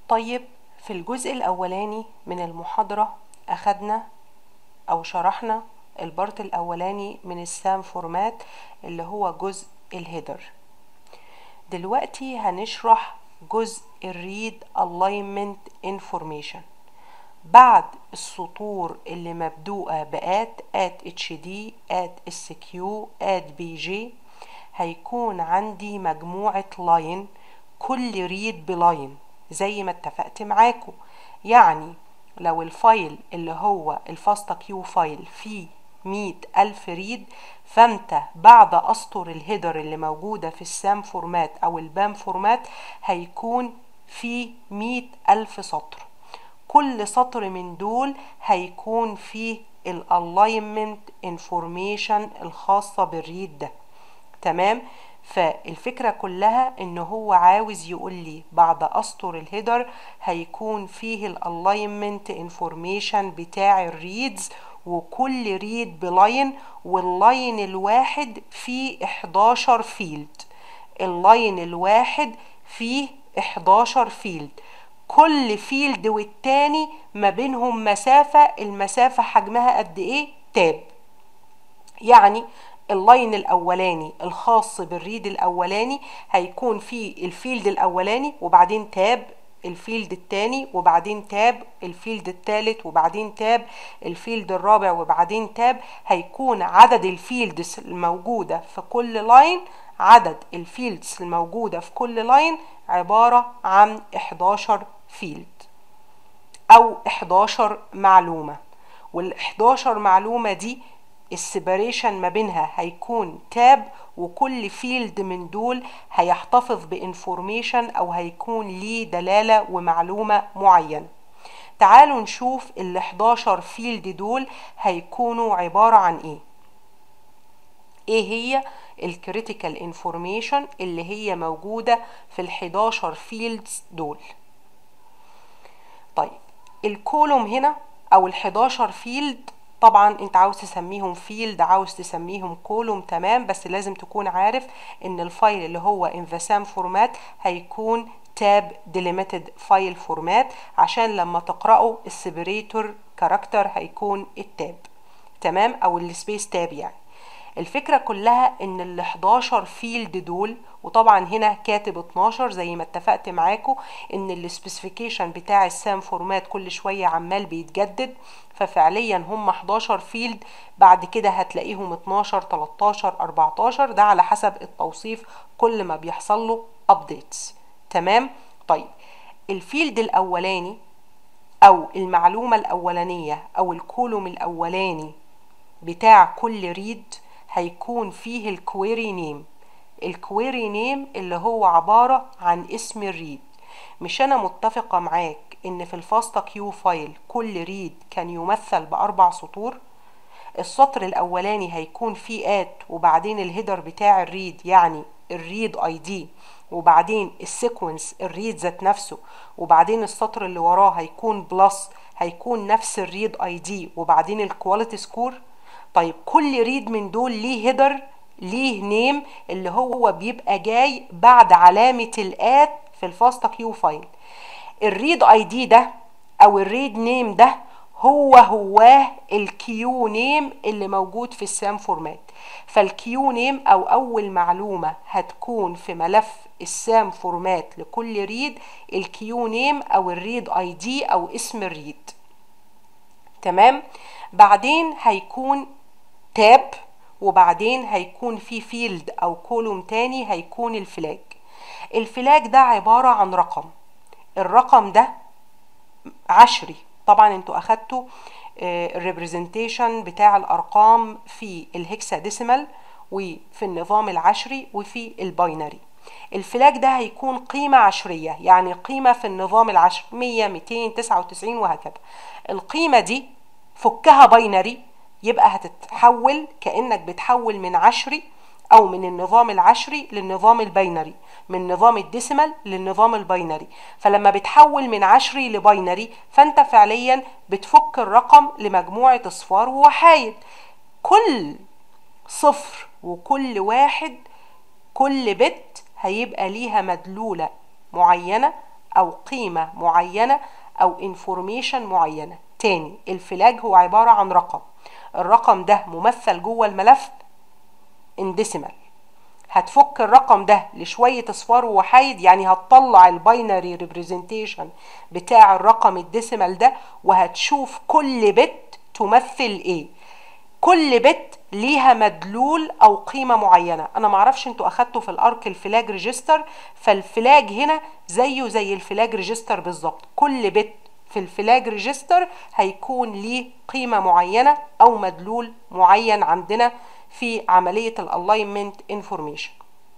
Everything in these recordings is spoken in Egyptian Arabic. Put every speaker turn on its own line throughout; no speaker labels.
طيب في الجزء الأولاني من المحاضرة أخدنا أو شرحنا البارت الأولاني من السام فورمات اللي هو جزء الهيدر دلوقتي هنشرح جزء الريد الاينمنت انفورميشن بعد السطور اللي مبدوءة بآت آت اتش دي آت اس كيو آت بي جي هيكون عندي مجموعة لاين كل ريد بلاين زي ما اتفقت معاكم يعني لو الفايل اللي هو الفاستا كيو فايل فيه مية ألف ريد فانت بعد أسطر الهيدر اللي موجودة في السام فورمات أو البام فورمات هيكون فيه مية ألف سطر كل سطر من دول هيكون فيه الالاينمنت انفورميشن الخاصة بالريد ده تمام فالفكرة كلها ان هو عاوز يقول لي بعد اسطر الهيدر هيكون فيه الالاينمنت انفورميشن بتاع الريدز وكل ريد بلاين واللاين الواحد فيه 11 فيلد اللاين الواحد فيه 11 فيلد كل فيلد والتاني ما بينهم مسافة المسافة حجمها قد ايه تاب يعني اللاين الاولاني الخاص بالريد الاولاني هيكون فيه الفيلد الاولاني وبعدين تاب الفيلد التاني وبعدين تاب الفيلد التالت وبعدين تاب الفيلد الرابع وبعدين تاب هيكون عدد الفيلدز الموجودة في كل لاين عدد الفيلدز الموجودة في كل لاين عبارة عن 11 فيلد أو 11 معلومة وال 11 معلومة دي السيبريشن ما بينها هيكون تاب وكل فيلد من دول هيحتفظ بانفورميشن او هيكون ليه دلالة ومعلومة معينة تعالوا نشوف ال 11 فيلد دول هيكونوا عبارة عن ايه ايه هي الكريتيكال انفورميشن اللي هي موجودة في ال 11 فيلدز دول طيب الكولوم هنا او ال 11 فيلد طبعا انت عاوز تسميهم فيلد عاوز تسميهم كولوم تمام بس لازم تكون عارف ان الفايل اللي هو in the same format هيكون تاب delimited فايل فورمات عشان لما تقرأه السيبريتور كاركتر هيكون التاب تمام او السبيس تاب يعني الفكرة كلها ان ال 11 فيلد دول وطبعا هنا كاتب 12 زي ما اتفقت معاكم ان السبيسيفيكيشن بتاع السام فورمات كل شوية عمال بيتجدد ففعليا هم 11 فيلد بعد كده هتلاقيهم 12 13 14 ده على حسب التوصيف كل ما بيحصل له ابديتس تمام طيب الفيلد الاولاني او المعلومة الاولانية او الكولوم الاولاني بتاع كل ريد هيكون فيه الكويري نيم الكويري نيم اللي هو عبارة عن اسم الريد مش انا متفقة معاك ان في الفاستا كيو فايل كل ريد كان يمثل باربع سطور السطر الاولاني هيكون فيه ات وبعدين الهيدر بتاع الريد يعني الريد اي دي وبعدين السيكونس الريد ذات نفسه وبعدين السطر اللي وراه هيكون بلس هيكون نفس الريد اي دي وبعدين الكواليتي سكور طيب كل ريد من دول ليه هيدر ليه نيم اللي هو بيبقى جاي بعد علامة الات في الفاستا كيو فايل الريد اي دي ده او الريد نيم ده هو هواه الكيو نيم اللي موجود في السام فورمات فالكيو نيم او اول معلومة هتكون في ملف السام فورمات لكل ريد الكيو نيم او الريد اي دي او اسم الريد تمام بعدين هيكون تاب وبعدين هيكون في فيلد او كولوم تاني هيكون الفلاج الفلاج ده عبارة عن رقم الرقم ده عشري طبعا انتوا اخدتوا الريبريزنتيشن بتاع الارقام في الهكسا ديسيمال وفي النظام العشري وفي الباينري الفلاج ده هيكون قيمة عشرية يعني قيمة في النظام العشري 100 299 وهكذا القيمة دي فكها باينري يبقى هتتحول كأنك بتحول من عشري أو من النظام العشري للنظام البينري من نظام الديسيمال للنظام الباينري فلما بتحول من عشري لباينري فانت فعليا بتفك الرقم لمجموعة اصفار ووحايد كل صفر وكل واحد كل بت هيبقى ليها مدلولة معينة او قيمة معينة او انفورميشن معينة تاني الفلاج هو عبارة عن رقم الرقم ده ممثل جوه الملف انديسيمال هتفك الرقم ده لشوية اصفار ووحايد يعني هتطلع الباينري ريبريزنتيشن بتاع الرقم الديسيمال ده وهتشوف كل بت تمثل ايه كل بت ليها مدلول او قيمه معينه انا معرفش انتوا اخدتوا في الارك الفلاج ريجستر فالفلاج هنا زيه زي الفلاج ريجستر بالظبط كل بت في الفلاج ريجستر هيكون ليه قيمه معينه او مدلول معين عندنا في عمليه الالاينمنت انفورميشن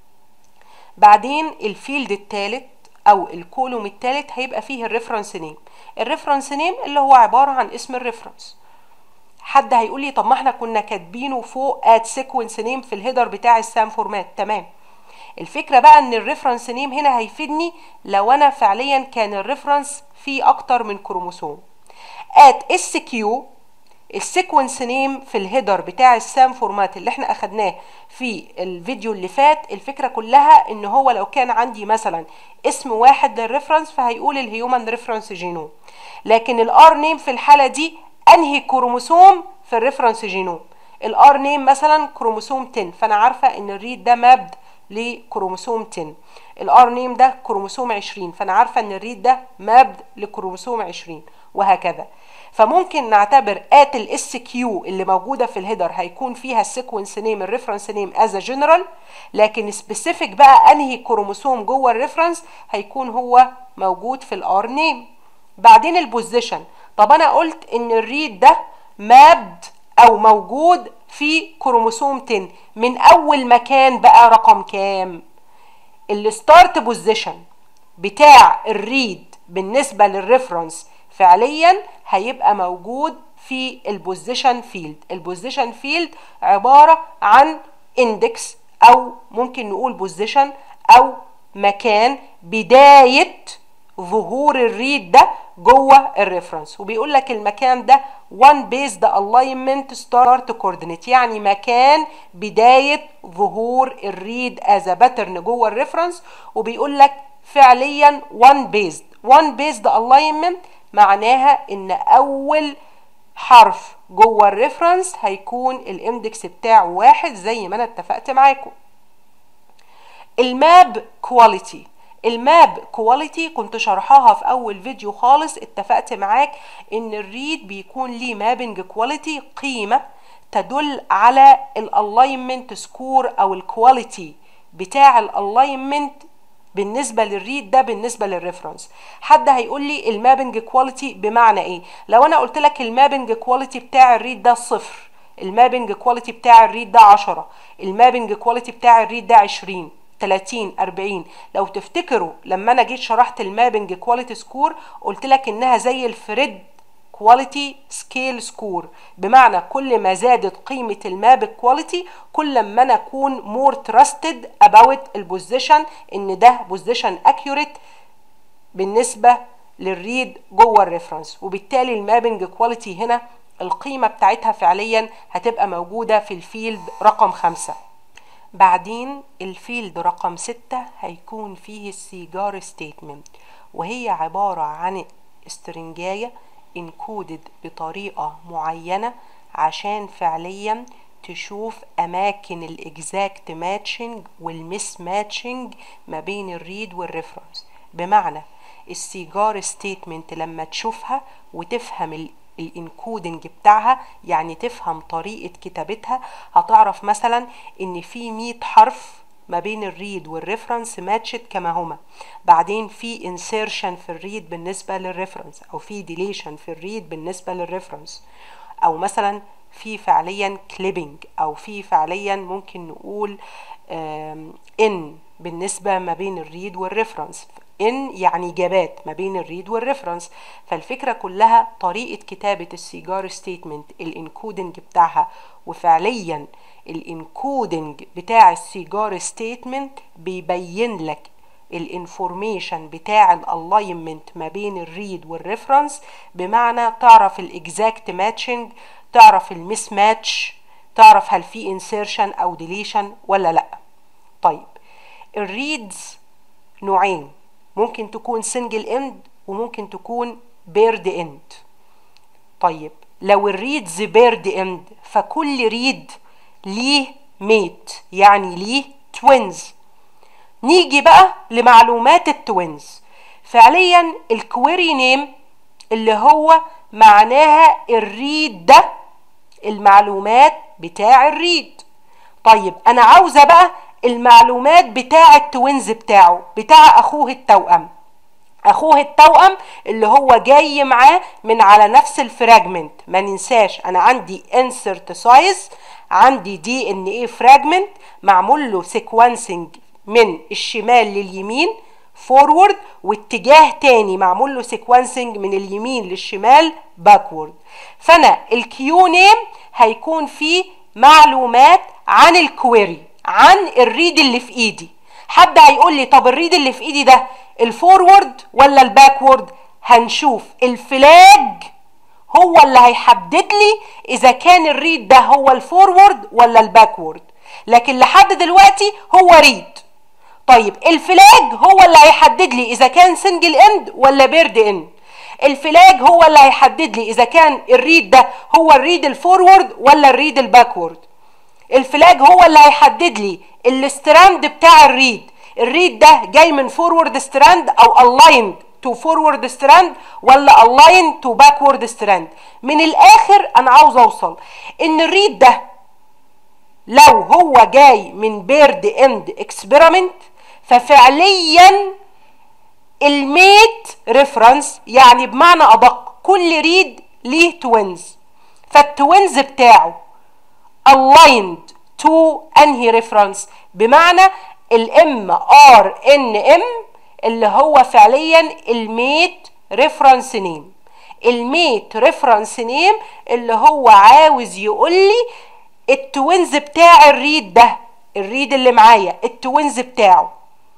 بعدين الفيلد الثالث او الكولوم الثالث هيبقى فيه الريفرنس نيم الريفرنس نيم اللي هو عباره عن اسم الريفرنس حد هيقول لي طب ما احنا كنا كاتبينه فوق ات سيكونس نيم في الهيدر بتاع السام فورمات تمام الفكره بقى ان الريفرنس نيم هنا هيفيدني لو انا فعليا كان الريفرنس فيه اكتر من كروموسوم ات اس كيو السيكونس نيم في الهيدر بتاع السام فورمات اللي احنا اخدناه في الفيديو اللي فات الفكره كلها ان هو لو كان عندي مثلا اسم واحد للريفرنس فهيقول الهيومن ريفرنس جينوم لكن الار نيم في الحاله دي انهي كروموسوم في الريفرنس جينوم الار نيم مثلا كروموسوم 10 فانا عارفه ان الريد ده مابد لكروموسوم 10 الار نيم ده كروموسوم 20 فانا عارفه ان الريد ده مابد لكروموسوم 20 وهكذا فممكن نعتبر ات الاس كيو اللي موجوده في الهيدر هيكون فيها السيكونس نيم الريفرنس نيم از جنرال لكن سبيسيفيك بقى انهي كروموسوم جوه الريفرنس هيكون هو موجود في الار نيم بعدين البوزيشن طب انا قلت ان الريد ده مابد او موجود في كروموسوم 10 من اول مكان بقى رقم كام الستارت بوزيشن بتاع الريد بالنسبه للريفرنس فعليا هيبقى موجود في البوزيشن فيلد البوزيشن فيلد عباره عن اندكس او ممكن نقول بوزيشن او مكان بدايه ظهور الريد ده جوه الريفرنس وبيقول لك المكان ده one based alignment start coordinate يعني مكان بداية ظهور الريد as a pattern جوه الريفرنس وبيقول لك فعليا one based one based alignment معناها ان اول حرف جوه الريفرنس هيكون الاندكس بتاعه واحد زي ما انا اتفقت معاكم الماب كواليتي الماب كواليتي كنت شرحها في اول فيديو خالص اتفقت معاك ان الريد بيكون ليه مابنج كواليتي قيمه تدل على الالاينمنت سكور او الكواليتي بتاع الالاينمنت بالنسبه للريد ده بالنسبه للريفرنس حد هيقول لي المابنج كواليتي بمعنى ايه لو انا قلت لك المابنج كواليتي بتاع الريد ده صفر المابنج كواليتي بتاع الريد ده 10 المابنج كواليتي بتاع الريد ده 20 30 40 لو تفتكروا لما انا جيت شرحت المابنج كواليتي سكور قلت لك انها زي الفريد كواليتي سكيل سكور بمعنى كل ما زادت قيمة الماب كواليتي كل ما انا اكون مور تراستد اباوت البوزيشن ان ده بوزيشن اكيوريت بالنسبة للريد جوه الريفرنس وبالتالي المابنج كواليتي هنا القيمة بتاعتها فعليا هتبقى موجودة في الفيلد رقم خمسة بعدين الفيلد رقم ستة هيكون فيه السيجار ستيتمنت وهي عبارة عن استرنجاية انكودد بطريقة معينة عشان فعليا تشوف اماكن الاكزاكت ماتشنج والمس ماتشنج ما بين الريد والريفرنس بمعنى السيجار ستيتمنت لما تشوفها وتفهم الانكودنج بتاعها يعني تفهم طريقة كتابتها هتعرف مثلا ان في 100 حرف ما بين الريد والريفرنس ماتشت كما هما بعدين في انسيرشن في الريد بالنسبة للريفرنس او في ديليشن في الريد بالنسبة للريفرنس او مثلا في فعليا كليبنج او في فعليا ممكن نقول ان بالنسبة ما بين الريد والريفرنس ان يعني جابات ما بين الريد والريفرنس فالفكرة كلها طريقة كتابة السيجار ستيتمنت الانكودنج بتاعها وفعليا الانكودنج بتاع السيجار ستيتمنت بيبين لك الانفورميشن بتاع الالاينمنت ما بين الريد والريفرنس بمعنى تعرف الاكزاكت ماتشنج تعرف المس ماتش تعرف هل في انسيرشن او ديليشن ولا لا طيب الريدز نوعين ممكن تكون سنجل اند وممكن تكون بيرد اند طيب لو الريدز بيرد اند فكل ريد ليه ميت يعني ليه توينز نيجي بقى لمعلومات التوينز فعليا الكويري نيم اللي هو معناها الريد ده المعلومات بتاع الريد طيب انا عاوزه بقى المعلومات بتاع التوينز بتاعه بتاع اخوه التوأم اخوه التوأم اللي هو جاي معاه من على نفس الفراجمنت ما ننساش انا عندي انسرت سايز عندي دي ان ايه فراجمنت معمول له سيكونسنج من الشمال لليمين فورورد واتجاه تاني معمول له سيكونسنج من اليمين للشمال باكورد فانا الكيو نيم هيكون فيه معلومات عن الكويري عن الريد اللي في ايدي حد هيقول لي طب الريد اللي في ايدي ده الفورورد ولا الباكورد هنشوف الفلاج هو اللي هيحدد لي اذا كان الريد ده هو الفورورد ولا الباكورد لكن لحد دلوقتي هو ريد طيب الفلاج هو اللي هيحدد لي اذا كان سنجل اند ولا بيرد اند الفلاج هو اللي هيحدد لي اذا كان الريد ده هو الريد الفورورد ولا الريد الباكورد الفلاج هو اللي هيحدد لي الاستراند بتاع الريد الريد ده جاي من فورورد ستراند او الايند تو فورورد ستراند ولا الاين تو باكورد ستراند من الاخر انا عاوز اوصل ان الريد ده لو هو جاي من بيرد اند اكسبيرمنت ففعليا الميت ريفرنس يعني بمعنى ادق كل ريد ليه توينز فالتوينز بتاعه aligned to انهي ريفرنس بمعنى الام ار ان ام اللي هو فعليا الميت ريفرنس نيم الميت ريفرنس نيم اللي هو عاوز يقول لي التوينز بتاع الريد ده الريد اللي معايا التوينز بتاعه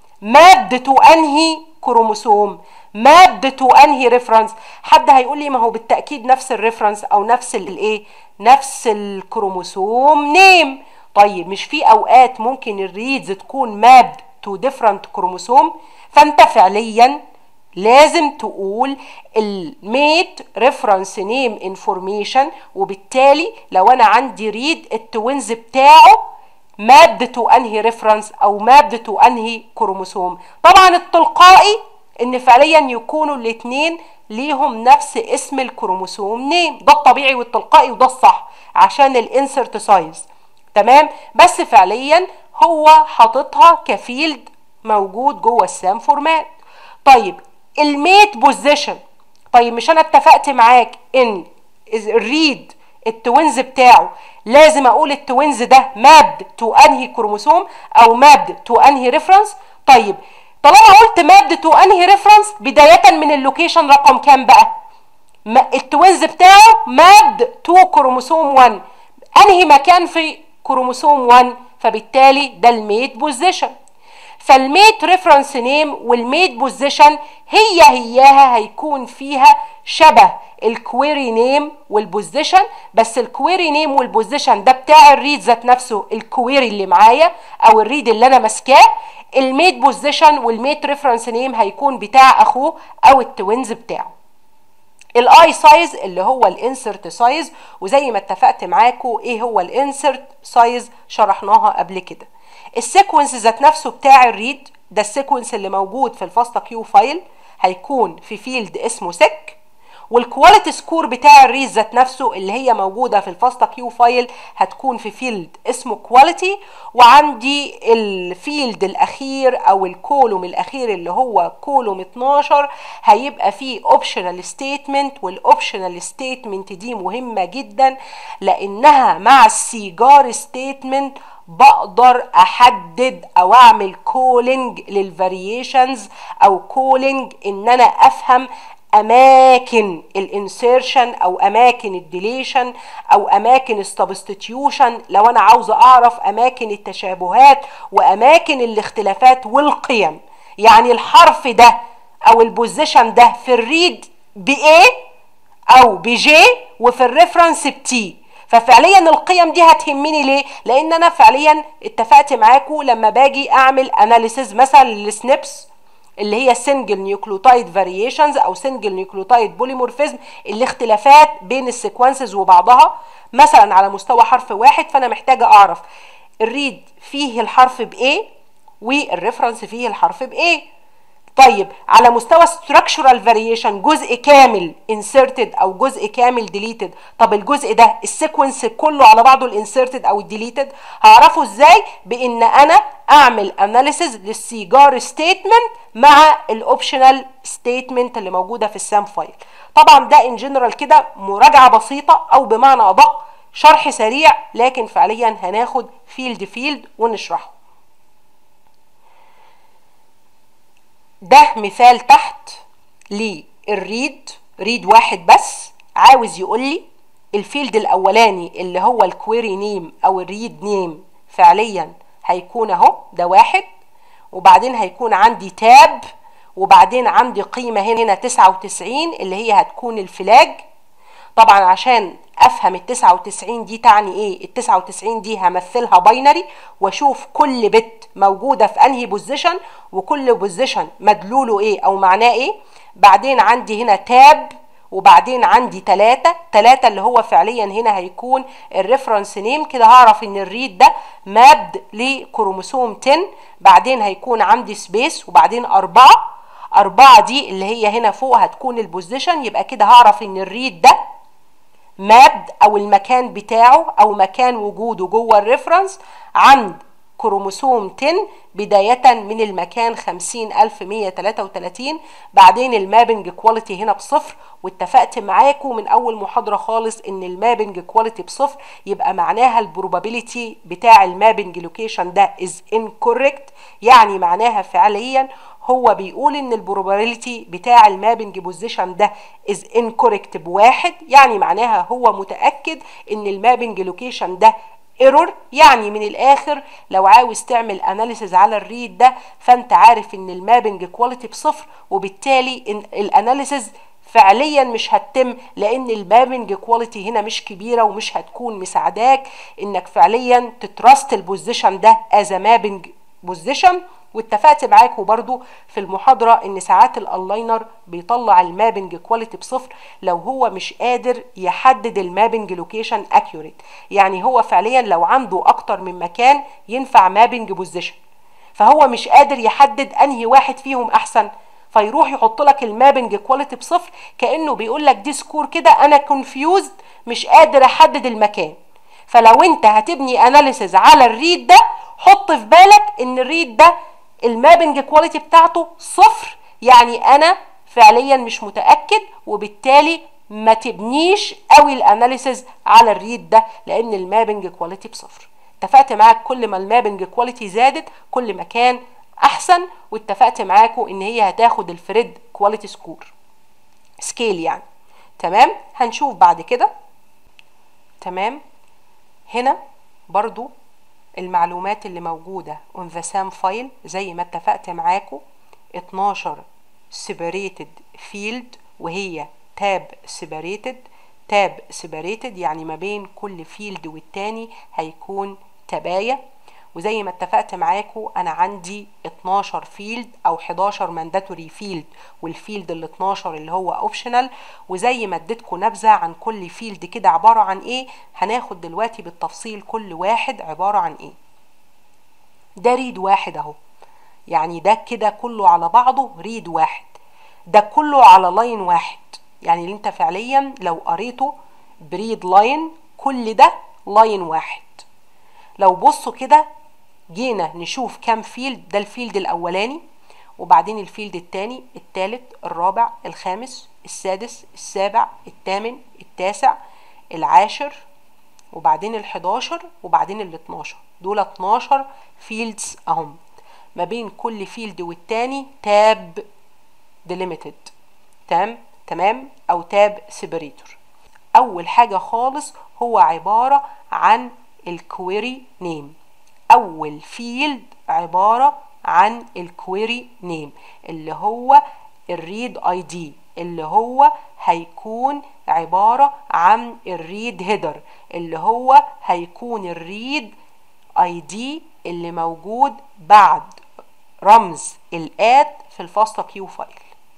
ماد تو انهي كروموسوم ماد تو انهي ريفرنس حد هيقول لي ما هو بالتاكيد نفس الريفرنس او نفس الايه نفس الكروموسوم نيم طيب مش في اوقات ممكن الريدز تكون ماب تو ديفرنت كروموسوم فانت فعليا لازم تقول الميت ريفرنس نيم انفورميشن وبالتالي لو انا عندي ريد التوينز بتاعه ماد تو انهي ريفرنس او ماد تو انهي كروموسوم طبعا التلقائي ان فعليا يكونوا الاثنين ليهم نفس اسم الكروموسوم نيم ده الطبيعي والتلقائي وده الصح عشان الانسرت سايز تمام بس فعليا هو حاططها كفيلد موجود جوه السام فورمات طيب الميت بوزيشن طيب مش انا اتفقت معاك ان الريد التوينز بتاعه لازم اقول التوينز ده مابد تو انهي كروموسوم او مابد تو انهي ريفرنس طيب طالما قلت مابد تو انهي ريفرنس بدايه من اللوكيشن رقم كام بقى التوينز بتاعه مابد تو كروموسوم 1 انهي مكان في كروموسوم 1 فبالتالي ده الميت بوزيشن فالميت ريفرنس نيم والميت بوزيشن هي هياها هيكون فيها شبه الكويري نيم والبوزيشن بس الكويري نيم والبوزيشن ده بتاع الريد ذات نفسه الكويري اللي معايا او الريد اللي انا ماسكاه الميت بوزيشن والميت ريفرنس نيم هيكون بتاع اخوه او التوينز بتاعه الاي سايز اللي هو الانسرت سايز وزي ما اتفقت معاكم ايه هو الانسرت سايز شرحناها قبل كده السيكونس ذات نفسه بتاع الريد ده السيكونس اللي موجود في الفاستا كيو فايل هيكون في فيلد اسمه سك والكواليتي سكور بتاع الريد ذات نفسه اللي هي موجوده في الفاستا كيو فايل هتكون في فيلد اسمه كواليتي وعندي الفيلد الاخير او الكولوم الاخير اللي هو كولوم 12 هيبقى فيه اوبشنال ستيتمنت والاوبشنال ستيتمنت دي مهمه جدا لانها مع السيجار ستيتمنت بقدر احدد او اعمل كولينج للفاريشنز او كولينج ان انا افهم اماكن الانسيرشن او اماكن الديليشن او اماكن السبستيتيوشن لو انا عاوزه اعرف اماكن التشابهات واماكن الاختلافات والقيم يعني الحرف ده او البوزيشن ده في الريد بايه او بجي وفي الريفرنس بتي ففعليا القيم دي هتهمني ليه لان انا فعليا اتفقت معاكم لما باجي اعمل اناليسز مثلا للسنبس اللي هي سنجل نيوكليوتايد فاريشنز او سنجل نيوكليوتايد بوليمورفيزم الاختلافات بين السيكونسز وبعضها مثلا على مستوى حرف واحد فانا محتاجه اعرف الريد فيه الحرف ب A والريفرنس فيه الحرف ب A طيب على مستوى structural variation جزء كامل inserted او جزء كامل deleted طب الجزء ده السيكونس كله على بعضه الانسرتد او الديليتد هعرفه ازاي بان انا اعمل اناليسز للسيجار ستيتمنت مع الاوبشنال ستيتمنت اللي موجوده في السام فايل طبعا ده ان جنرال كده مراجعه بسيطه او بمعنى ادق شرح سريع لكن فعليا هناخد فيلد فيلد ونشرحه ده مثال تحت للريد ريد واحد بس عاوز يقول لي الفيلد الاولاني اللي هو الكويري نيم او الريد نيم فعليا هيكون اهو ده واحد وبعدين هيكون عندي تاب وبعدين عندي قيمة هنا 99 اللي هي هتكون الفلاج طبعا عشان افهم ال 99 دي تعني ايه ال 99 دي همثلها باينري واشوف كل بت موجوده في انهي بوزيشن وكل بوزيشن مدلوله ايه او معناه ايه بعدين عندي هنا تاب وبعدين عندي ثلاثة ثلاثة اللي هو فعليا هنا هيكون الريفرنس نيم كده هعرف ان الريد ده مابد لكروموسوم 10 بعدين هيكون عندي سبيس وبعدين أربعة أربعة دي اللي هي هنا فوق هتكون البوزيشن يبقى كده هعرف ان الريد ده مابد او المكان بتاعه او مكان وجوده جوه الريفرنس عند كروموسوم 10 بداية من المكان 50133 بعدين المابنج كواليتي هنا بصفر واتفقت معاكم من أول محاضرة خالص إن المابنج كواليتي بصفر يبقى معناها البروبابيليتي بتاع المابنج لوكيشن ده از incorrect يعني معناها فعليا هو بيقول ان البروبابيلتي بتاع المابنج بوزيشن ده از incorrect بواحد يعني معناها هو متاكد ان المابنج لوكيشن ده ايرور يعني من الاخر لو عاوز تعمل اناليسز على الريد ده فانت عارف ان المابنج كواليتي بصفر وبالتالي ان الاناليسز فعليا مش هتتم لان المابنج كواليتي هنا مش كبيره ومش هتكون مساعداك انك فعليا تترست البوزيشن ده از مابنج بوزيشن واتفقت معاكم برضو في المحاضرة ان ساعات الالاينر بيطلع المابنج كواليتي بصفر لو هو مش قادر يحدد المابنج لوكيشن اكيوريت يعني هو فعليا لو عنده اكتر من مكان ينفع مابنج بوزيشن فهو مش قادر يحدد انهي واحد فيهم احسن فيروح يحط لك المابنج كواليتي بصفر كانه بيقول لك دي سكور كده انا كونفيوزد مش قادر احدد المكان فلو انت هتبني اناليسز على الريد ده حط في بالك ان الريد ده المابنج كواليتي بتاعته صفر يعني انا فعليا مش متاكد وبالتالي ما تبنيش قوي الاناليسز على الريد ده لان المابنج كواليتي بصفر اتفقت معاك كل ما المابنج كواليتي زادت كل ما كان احسن واتفقت معاكم ان هي هتاخد الفريد كواليتي سكور سكيل يعني تمام هنشوف بعد كده تمام هنا برضو المعلومات اللي موجودة on the same file زي ما اتفقت معاكم 12 separated field وهي tab separated tab separated يعني ما بين كل فيلد والتاني هيكون تباية وزي ما اتفقت معاكم انا عندي 12 فيلد او 11 مانداتوري فيلد والفيلد ال 12 اللي هو اوبشنال وزي ما اديتكم نبذه عن كل فيلد كده عباره عن ايه هناخد دلوقتي بالتفصيل كل واحد عباره عن ايه ده ريد واحد اهو يعني ده كده كله على بعضه ريد واحد ده كله على لاين واحد يعني اللي انت فعليا لو قريته بريد لاين كل ده لاين واحد لو بصوا كده جينا نشوف كام فيلد ده الفيلد الاولاني وبعدين الفيلد الثاني الثالث الرابع الخامس السادس السابع الثامن التاسع العاشر وبعدين ال11 وبعدين ال12 دول 12 فيلدز اهم ما بين كل فيلد والتاني تاب ديليميتد تمام تمام او تاب سيبريتور اول حاجه خالص هو عباره عن الكويري نيم اول فيلد عباره عن الكويري نيم اللي هو الريد اي دي اللي هو هيكون عباره عن الريد هيدر اللي هو هيكون الريد اي دي اللي موجود بعد رمز الات في الفاصلة كيو فايل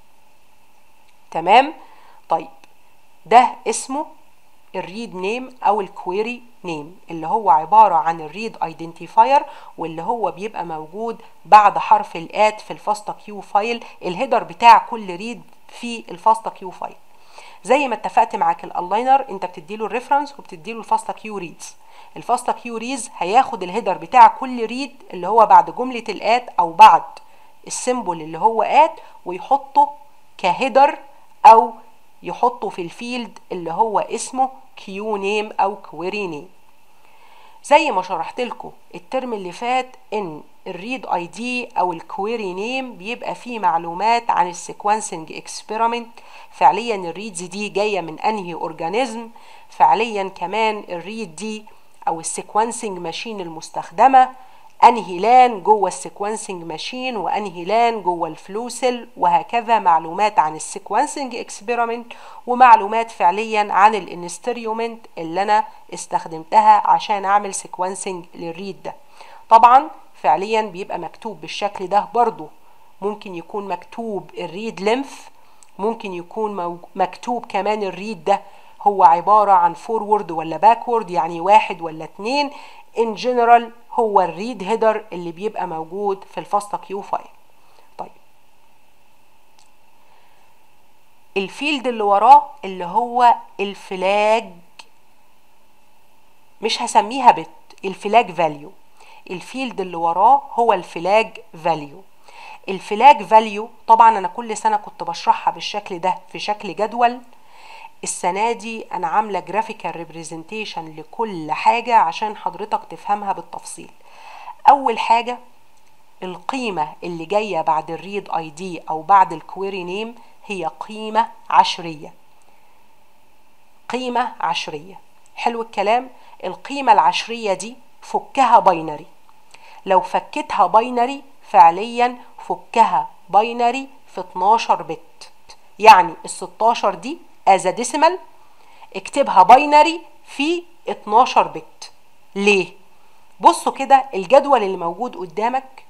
تمام طيب ده اسمه الريد نيم او الكويري نيم اللي هو عبارة عن الريد ايدنتيفاير واللي هو بيبقى موجود بعد حرف الات في الفاصلة كيو فايل الهيدر بتاع كل ريد في الفاصلة كيو فايل زي ما اتفقت معاك الالاينر انت بتديله الريفرنس وبتديله الفاصلة كيو ريدز الفاصلة كيو ريز هياخد الهيدر بتاع كل ريد اللي هو بعد جملة الات او بعد السيمبل اللي هو ات ويحطه كهيدر او يحطه في الفيلد اللي هو اسمه كيو نيم او كويري نيم زي ما شرحت لكم الترم اللي فات ان الريد اي دي او الكويري نيم بيبقى فيه معلومات عن السيكونسنج اكسبيرمنت فعليا الريدز دي جايه من انهي اورجانيزم فعليا كمان الريد دي او السيكونسنج ماشين المستخدمه انهي لان جوه السيكونسنج ماشين وانهي لان جوه الفلوسل وهكذا معلومات عن السيكونسنج اكسبيرمنت ومعلومات فعليا عن الانستريومنت اللي انا استخدمتها عشان اعمل سيكونسنج للريد ده طبعا فعليا بيبقى مكتوب بالشكل ده برضو ممكن يكون مكتوب الريد لينث ممكن يكون مكتوب كمان الريد ده هو عبارة عن فورورد ولا باكورد يعني واحد ولا اتنين in general هو الريد هيدر اللي بيبقى موجود في الفاصلة كيو فايل طيب الفيلد اللي وراه اللي هو الفلاج مش هسميها بت الفلاج فاليو الفيلد اللي وراه هو الفلاج فاليو الفلاج فاليو طبعا انا كل سنه كنت بشرحها بالشكل ده في شكل جدول السنه دي انا عامله جرافيكال ريبريزنتيشن لكل حاجه عشان حضرتك تفهمها بالتفصيل اول حاجه القيمه اللي جايه بعد الريد اي دي او بعد الكويري نيم هي قيمه عشريه قيمه عشريه حلو الكلام القيمه العشريه دي فكها باينري لو فكتها باينري فعليا فكها باينري في 12 بت يعني ال 16 دي از ديسيمال اكتبها باينري في 12 بت ليه بصوا كده الجدول اللي موجود قدامك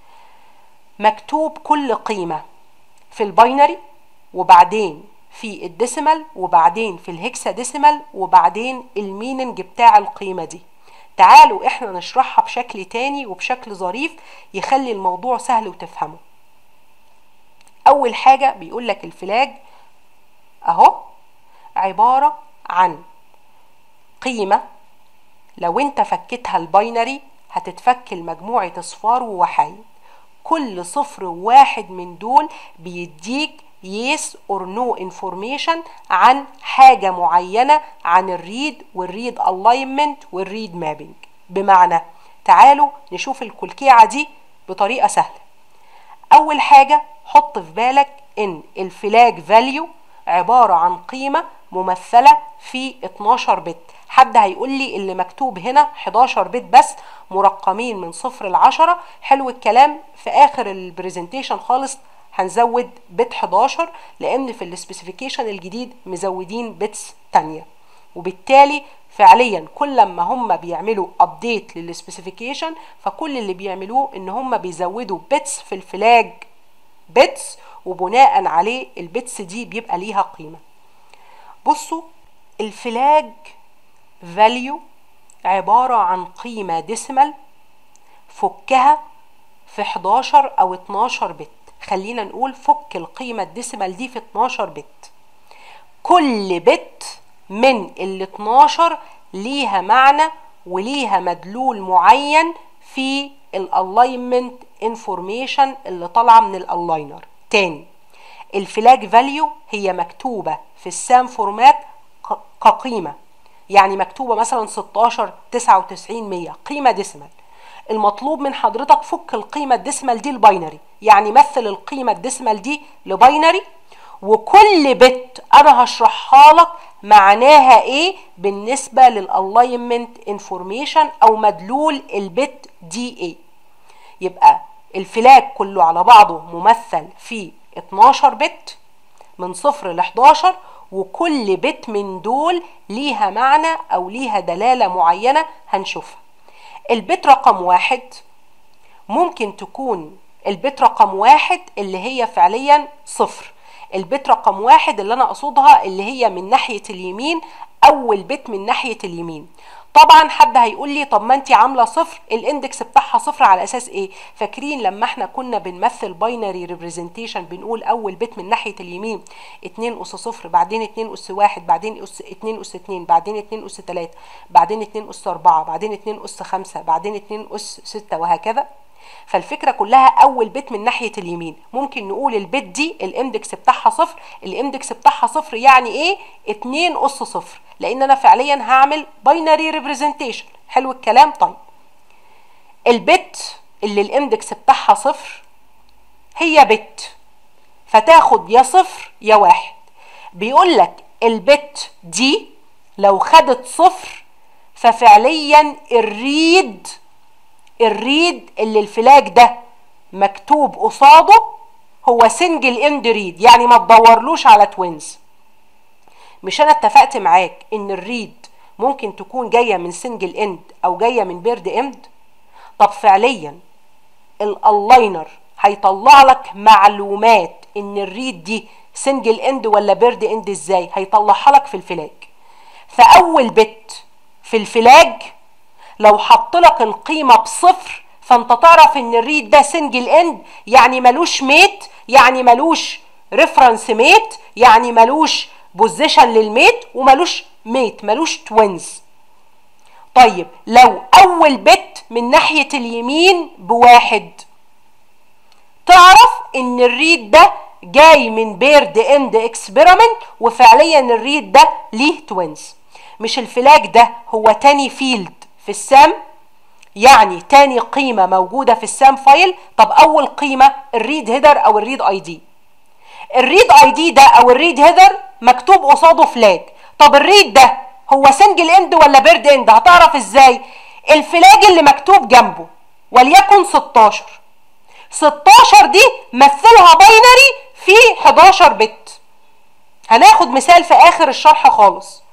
مكتوب كل قيمة في الباينري وبعدين في الديسيمال وبعدين في الهكسا ديسيمال وبعدين الميننج بتاع القيمة دي تعالوا احنا نشرحها بشكل تاني وبشكل ظريف يخلي الموضوع سهل وتفهمه اول حاجة بيقول لك الفلاج اهو عبارة عن قيمة لو انت فكتها الباينري هتتفك لمجموعة اصفار ووحايد كل صفر وواحد من دول بيديك yes or no information عن حاجة معينة عن الريد والريد alignment والريد مابينج بمعنى تعالوا نشوف الكلكيعة دي بطريقة سهلة أول حاجة حط في بالك إن الفلاج فاليو عبارة عن قيمة ممثلة في 12 بت حد هيقول لي اللي مكتوب هنا 11 بت بس مرقمين من صفر لعشرة حلو الكلام في آخر البرزنتيشن خالص هنزود بت 11 لان في السبيسيفيكيشن الجديد مزودين بتس تانية وبالتالي فعليا كل ما هم بيعملوا ابديت للسبيسيفيكيشن فكل اللي بيعملوه ان هم بيزودوا بتس في الفلاج بتس وبناء عليه البتس دي بيبقى ليها قيمه بصوا الفلاج فاليو عباره عن قيمه ديسيمال فكها في 11 او 12 بت خلينا نقول فك القيمة الديسيمال دي في 12 بت كل بت من ال 12 ليها معنى وليها مدلول معين في الالاينمنت انفورميشن اللي طالعه من الالاينر تاني الفلاج فاليو هي مكتوبه في السام فورمات كقيمه يعني مكتوبه مثلا 16 99 100 قيمه ديسيمال المطلوب من حضرتك فك القيمة الديسمال دي الباينري يعني مثل القيمة الديسمال دي لباينري وكل بت انا هشرحها لك معناها ايه بالنسبة للالاينمنت انفورميشن او مدلول البت دي ايه يبقى الفلاج كله على بعضه ممثل في 12 بت من صفر ل 11 وكل بت من دول ليها معنى او ليها دلالة معينة هنشوفها البت رقم واحد ممكن تكون البت رقم واحد اللي هي فعليا صفر البت رقم واحد اللي انا اقصدها اللي هي من ناحيه اليمين اول بت من ناحيه اليمين طبعا حد هيقول لي طب ما انت عامله صفر الاندكس بتاعها صفر على اساس ايه فاكرين لما احنا كنا بنمثل باينري ريبريزنتيشن بنقول اول بت من ناحيه اليمين 2 اس صفر بعدين 2 اس 1 بعدين اس 2 اس 2 بعدين 2 اس 3 بعدين 2 اس 4 بعدين 2 اس 5 بعدين 2 اس 6 وهكذا فالفكره كلها اول بت من ناحيه اليمين ممكن نقول البت دي الاندكس بتاعها صفر الاندكس بتاعها صفر يعني ايه 2 اس صفر لان انا فعليا هعمل باينري ريبريزنتيشن حلو الكلام طيب البت اللي الاندكس بتاعها صفر هي بت فتاخد يا صفر يا واحد بيقول لك البت دي لو خدت صفر ففعليا الريد الريد اللي الفلاج ده مكتوب قصاده هو سنجل اند ريد يعني ما تدورلوش على توينز مش انا اتفقت معاك ان الريد ممكن تكون جايه من سنجل اند او جايه من بيرد اند طب فعليا الالاينر هيطلع لك معلومات ان الريد دي سنجل اند ولا بيرد اند ازاي هيطلعها لك في الفلاج فاول بت في الفلاج لو حط لك القيمه بصفر فانت تعرف ان الريد ده سنجل اند يعني ملوش ميت يعني ملوش ريفرنس ميت يعني ملوش بوزيشن للميت وملوش ميت ملوش توينز طيب لو اول بت من ناحيه اليمين بواحد تعرف ان الريد ده جاي من بيرد اند اكسبيرمنت وفعليا الريد ده ليه توينز مش الفلاج ده هو تاني فيلد في السام يعني تاني قيمة موجودة في السام فايل طب أول قيمة الريد هيدر أو الريد اي دي الريد اي دي ده أو الريد هيدر مكتوب قصاده فلاج طب الريد ده هو سنجل اند ولا بيرد اند هتعرف ازاي الفلاج اللي مكتوب جنبه وليكن 16 16 دي مثلها باينري في 11 بت هناخد مثال في اخر الشرح خالص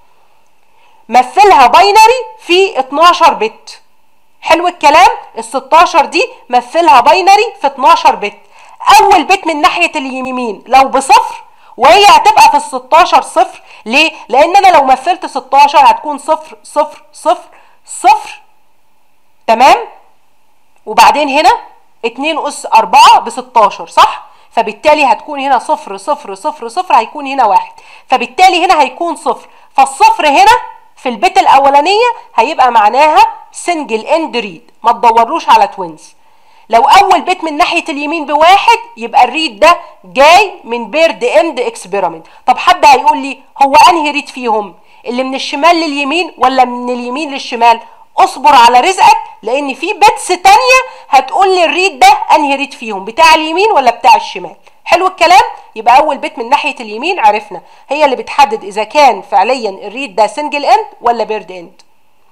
مثلها باينري في 12 بت حلو الكلام ال 16 دي مثلها باينري في 12 بت اول بت من ناحيه اليمين لو بصفر وهي هتبقى في ال 16 صفر ليه لان انا لو مثلت 16 هتكون صفر صفر صفر صفر تمام وبعدين هنا 2 اس 4 ب 16 صح فبالتالي هتكون هنا صفر صفر صفر صفر هيكون هنا واحد فبالتالي هنا هيكون صفر فالصفر هنا في البت الاولانيه هيبقى معناها سنجل اند ريد ما تدوروش على توينز لو اول بيت من ناحيه اليمين بواحد يبقى الريد ده جاي من بيرد اند اكسبيرمنت طب حد هيقول لي هو انهي ريد فيهم اللي من الشمال لليمين ولا من اليمين للشمال اصبر على رزقك لان في بيتس تانية هتقول لي الريد ده انهي ريد فيهم بتاع اليمين ولا بتاع الشمال حلو الكلام يبقى اول بيت من ناحيه اليمين عرفنا هي اللي بتحدد اذا كان فعليا الريد ده سنجل اند ولا بيرد اند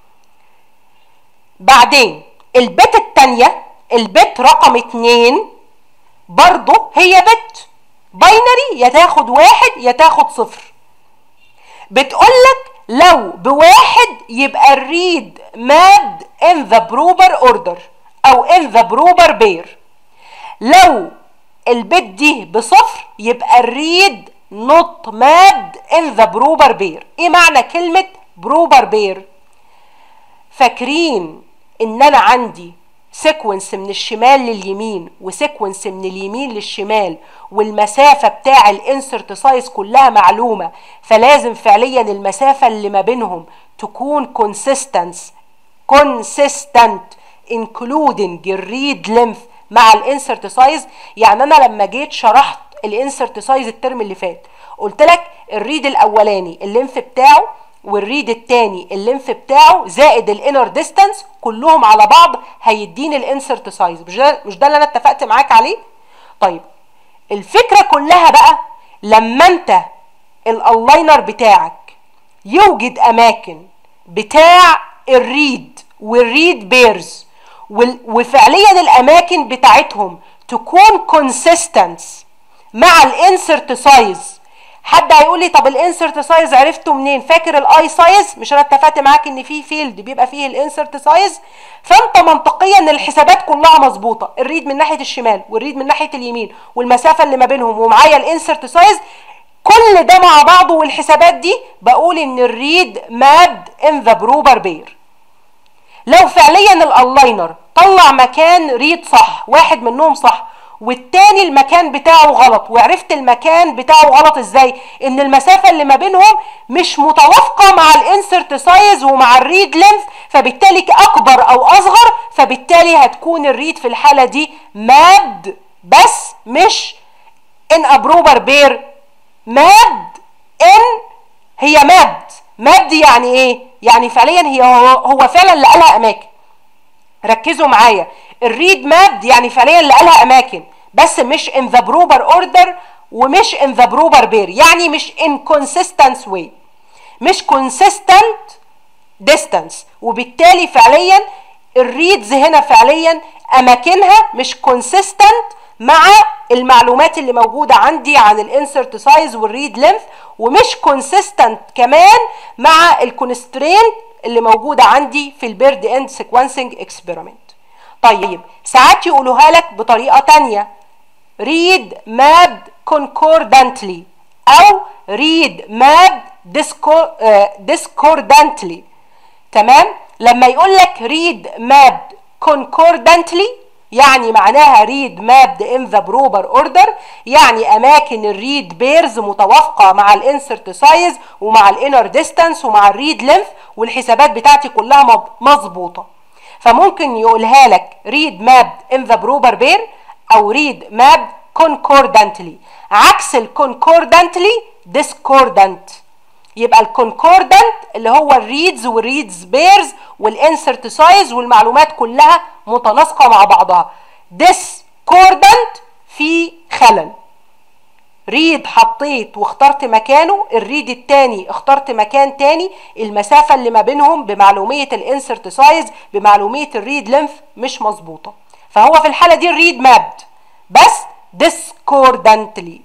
بعدين البت التانية البت رقم اتنين برضه هي بت باينري يا تاخد واحد يا تاخد صفر بتقولك لو بواحد يبقى الريد ماد in the proper order او in the proper pair لو البت دي بصفر يبقى الريد not mad in the proper pair ايه معنى كلمة proper pair فاكرين ان انا عندي سيكونس من الشمال لليمين وسيكونس من اليمين للشمال والمسافة بتاع الانسرت سايز كلها معلومة فلازم فعليا المسافة اللي ما بينهم تكون كونسيستنس consistent including الريد لينث مع الانسرت سايز يعني انا لما جيت شرحت الانسرت سايز الترم اللي فات قلت لك الريد الاولاني اللينث بتاعه والريد التاني اللينث بتاعه زائد الانر ديستانس كلهم على بعض هيديني الانسرت سايز مش ده مش ده اللي انا اتفقت معاك عليه طيب الفكره كلها بقى لما انت الالاينر بتاعك يوجد اماكن بتاع الريد والريد بيرز وفعليا الاماكن بتاعتهم تكون كونسيستنس مع الانسرت سايز حد هيقول لي طب الانسرت سايز عرفته منين فاكر الاي سايز مش انا اتفقت معاك ان في فيلد بيبقى فيه الانسرت سايز فانت منطقيا الحسابات كلها مظبوطه الريد من ناحيه الشمال والريد من ناحيه اليمين والمسافه اللي ما بينهم ومعايا الانسرت سايز كل ده مع بعضه والحسابات دي بقول ان الريد ماد ان ذا بروبر بير لو فعليا الالاينر طلع مكان ريد صح واحد منهم صح والتاني المكان بتاعه غلط وعرفت المكان بتاعه غلط ازاي ان المسافة اللي ما بينهم مش متوافقة مع الانسرت سايز ومع الريد لينث فبالتالي اكبر او اصغر فبالتالي هتكون الريد في الحالة دي ماد بس مش ان ابروبر بير ماد ان هي ماد ماد يعني ايه يعني فعليا هي هو, هو فعلا لقالها اماكن ركزوا معايا الريد ماد يعني فعليا لقالها اماكن بس مش in the proper order ومش in the proper pair يعني مش in consistent way مش consistent distance وبالتالي فعليا الريدز هنا فعليا اماكنها مش consistent مع المعلومات اللي موجودة عندي عن الانسرت سايز والريد لينث ومش كونسيستنت كمان مع الكونسترين اللي موجودة عندي في البيرد اند سيكونسنج اكسبيرمنت طيب ساعات يقولوها لك بطريقة تانية read mapped concordantly او read mapped discordantly تمام لما يقول لك read mapped concordantly يعني معناها read mapped in the proper order يعني اماكن الريد بيرز متوافقه مع الانسرت سايز ومع الانر ديستانس ومع الريد لينث والحسابات بتاعتي كلها مظبوطه فممكن يقولها لك read mapped in the proper pair او read mapped concordantly عكس الكونكوردنتلي discordant يبقى الكونكوردنت اللي هو الريدز والريدز بيرز والانسرت سايز والمعلومات كلها متناسقه مع بعضها discordant في خلل ريد حطيت واخترت مكانه الريد التاني اخترت مكان تاني المسافة اللي ما بينهم بمعلومية الانسرت سايز بمعلومية الريد لينث مش مظبوطة فهو في الحالة دي الريد مابد بس discordantly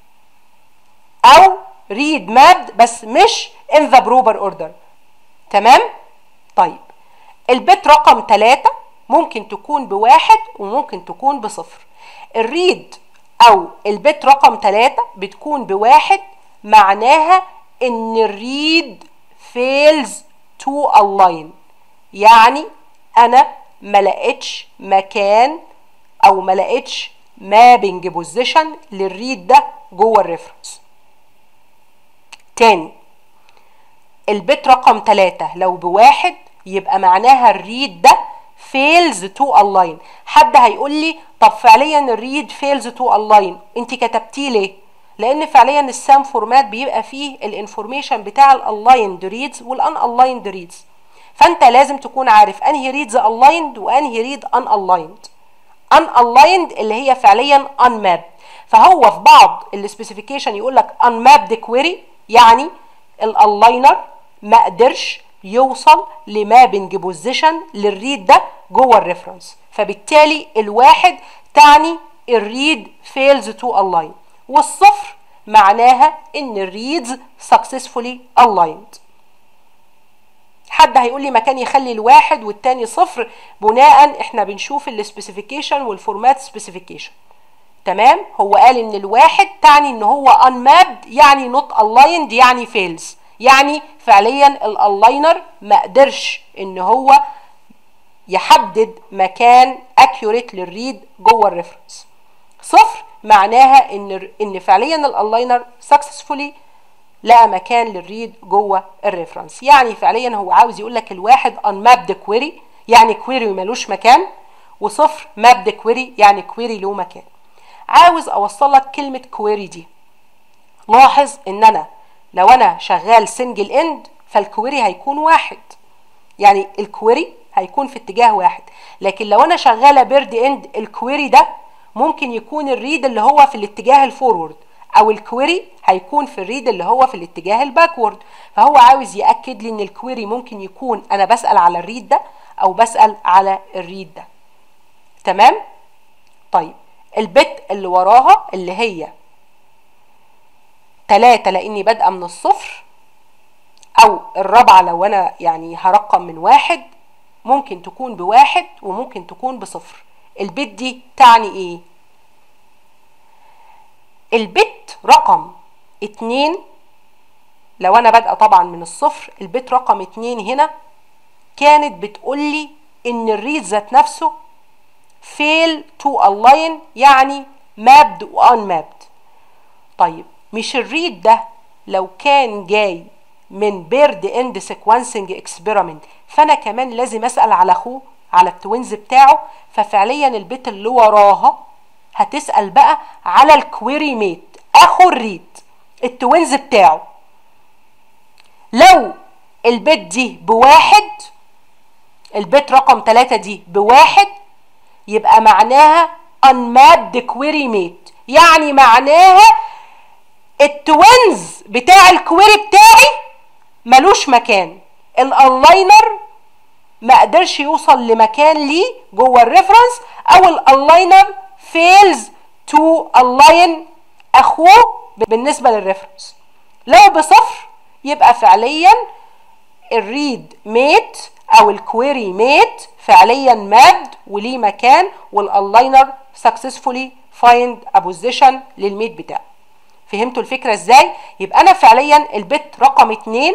او read mapped بس مش in the proper order تمام طيب البت رقم 3 ممكن تكون بواحد وممكن تكون بصفر الريد او البت رقم 3 بتكون بواحد معناها ان الريد fails to align يعني انا ما لقيتش مكان او ما لقيتش مابنج بوزيشن للريد ده جوه الريفرنس تاني البت رقم 3 لو بواحد يبقى معناها الريد ده fails to align حد هيقول لي طب فعليا الريد fails to align انت كتبتيه ليه لان فعليا السام فورمات بيبقى فيه الانفورميشن بتاع الالايند ريدز والان الايند ريدز فانت لازم تكون عارف انهي ريدز الايند وانهي ريد ان الايند ان الايند اللي هي فعليا ان ماب فهو في بعض السبيسيفيكيشن يقول لك ان مابد كويري يعني الالاينر ما قدرش يوصل لمابنج بوزيشن للريد ده جوه الريفرنس فبالتالي الواحد تعني الريد فيلز تو الاين والصفر معناها ان الريدز سكسسفولي الايند حد هيقول لي مكان يخلي الواحد والتاني صفر بناء احنا بنشوف السبيسيفيكيشن والفورمات سبيسيفيكيشن تمام هو قال ان الواحد تعني ان هو unmapped يعني not aligned يعني fails يعني فعليا الالاينر ما قدرش ان هو يحدد مكان accurate للريد جوه الريفرنس صفر معناها ان ان فعليا الالاينر successfully لقى مكان للريد جوه الريفرنس يعني فعليا هو عاوز يقول لك الواحد unmapped query يعني كويري ملوش مكان وصفر mapped query يعني كويري له مكان عاوز اوصل لك كلمه كويري دي لاحظ ان انا لو انا شغال سنجل اند فالكويري هيكون واحد يعني الكويري هيكون في اتجاه واحد لكن لو انا شغاله بيرد اند الكويري ده ممكن يكون الريد اللي هو في الاتجاه الفورورد او الكويري هيكون في الريد اللي هو في الاتجاه الباكورد فهو عاوز ياكد لي ان الكويري ممكن يكون انا بسال على الريد ده او بسال على الريد ده تمام طيب البت اللي وراها اللي هي تلاتة لاني بادئه من الصفر او الرابعه لو انا يعني هرقم من واحد ممكن تكون بواحد وممكن تكون بصفر البت دي تعني ايه البت رقم اتنين لو انا بادئه طبعا من الصفر البت رقم اتنين هنا كانت بتقولي ان الريد ذات نفسه fail to align يعني mapped و unmapped طيب مش الريد ده لو كان جاي من بيرد اند سيكونسنج اكسبيرمنت فانا كمان لازم اسال على اخوه على التوينز بتاعه ففعليا البيت اللي وراها هتسال بقى على الكويري ميت اخو الريد التوينز بتاعه لو البيت دي بواحد البيت رقم ثلاثة دي بواحد يبقى معناها unmapped query mate يعني معناها التوينز بتاع الكويري بتاعي ملوش مكان الالاينر ما قدرش يوصل لمكان ليه جوه الريفرنس او الالاينر فيلز تو الاين اخوه بالنسبه للريفرنس لو بصفر يبقى فعليا الريد ميت او الكويري ميت فعليا ماد وليه مكان والالاينر سكسسفولي فايند ا بوزيشن للميت بتاعه فهمتوا الفكره ازاي يبقى انا فعليا البت رقم اتنين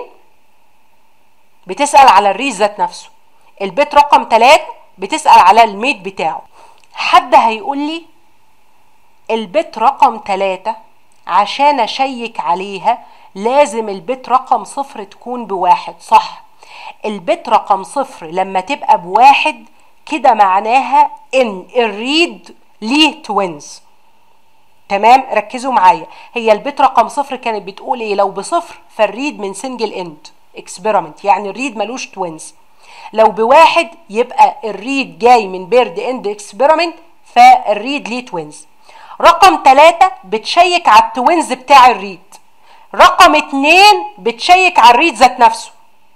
بتسال على الريز ذات نفسه البت رقم تلاتة بتسال على الميت بتاعه حد هيقول لي البت رقم تلاتة عشان اشيك عليها لازم البت رقم صفر تكون بواحد صح البت رقم صفر لما تبقى بواحد كده معناها ان الريد ليه توينز تمام ركزوا معايا هي البت رقم صفر كانت بتقول ايه لو بصفر فالريد من سنجل اند اكسبيرمنت يعني الريد ملوش توينز لو بواحد يبقى الريد جاي من بيرد اند اكسبيرمنت فالريد ليه توينز رقم ثلاثة بتشيك على التوينز بتاع الريد رقم اتنين بتشيك على الريد ذات نفسه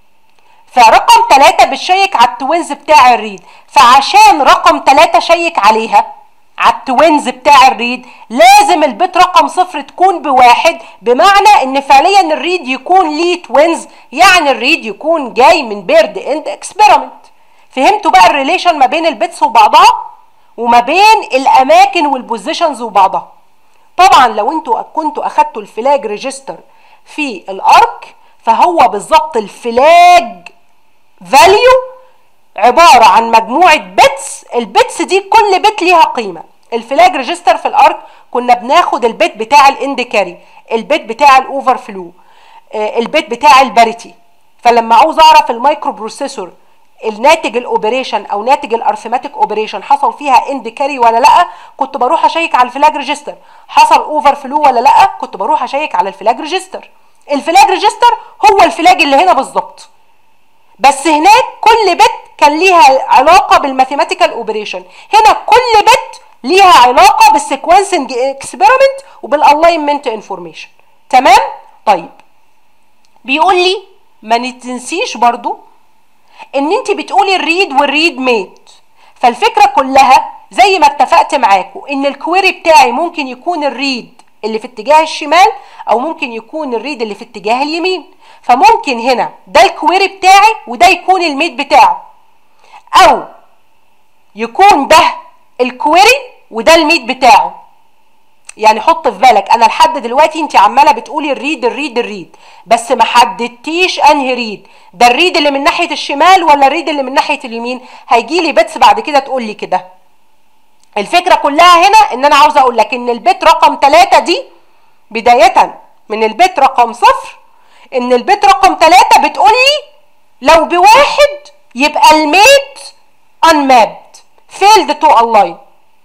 فرقم ثلاثة بتشيك على التوينز بتاع الريد فعشان رقم ثلاثة شيك عليها على التوينز بتاع الريد لازم البت رقم صفر تكون بواحد بمعنى ان فعليا الريد يكون ليه توينز يعني الريد يكون جاي من بيرد اند اكسبيرمنت فهمتوا بقى الريليشن ما بين البيتس وبعضها وما بين الاماكن والبوزيشنز وبعضها طبعا لو انتوا كنتوا اخدتوا الفلاج ريجستر في الارك فهو بالظبط الفلاج فاليو عبارة عن مجموعة بيتس البيتس دي كل بيت ليها قيمة الفلاج ريجستر في الارك كنا بناخد البيت بتاع الاند كاري البيت بتاع الاوفر فلو البيت بتاع الباريتي فلما عاوز اعرف المايكرو بروسيسور الناتج الاوبريشن او ناتج الارثماتيك اوبريشن حصل فيها اند كاري ولا لا كنت بروح اشيك على الفلاج ريجستر حصل اوفر فلو ولا لا كنت بروح اشيك على الفلاج ريجستر الفلاج ريجستر هو الفلاج اللي هنا بالظبط بس هناك كل بت كان ليها علاقة بالماثيماتيكال اوبريشن هنا كل بت ليها علاقة بالسيكونسنج اكسبيرمنت وبالالاينمنت انفورميشن تمام طيب بيقول لي ما نتنسيش برضو ان انت بتقولي الريد والريد ميت فالفكرة كلها زي ما اتفقت معاكم ان الكويري بتاعي ممكن يكون الريد اللي في اتجاه الشمال او ممكن يكون الريد اللي في اتجاه اليمين فممكن هنا ده الكويري بتاعي وده يكون الميت بتاعه او يكون ده الكويري وده الميت بتاعه يعني حط في بالك انا لحد دلوقتي انت عماله بتقولي الريد الريد الريد بس ما حددتيش انهي ريد ده الريد اللي من ناحيه الشمال ولا الريد اللي من ناحيه اليمين هيجي لي بيتس بعد كده تقول لي كده الفكره كلها هنا ان انا عاوزه اقول لك ان البيت رقم 3 دي بدايه من البيت رقم صفر ان البيت رقم 3 بتقول لي لو بواحد يبقى الميت unmapped failed to align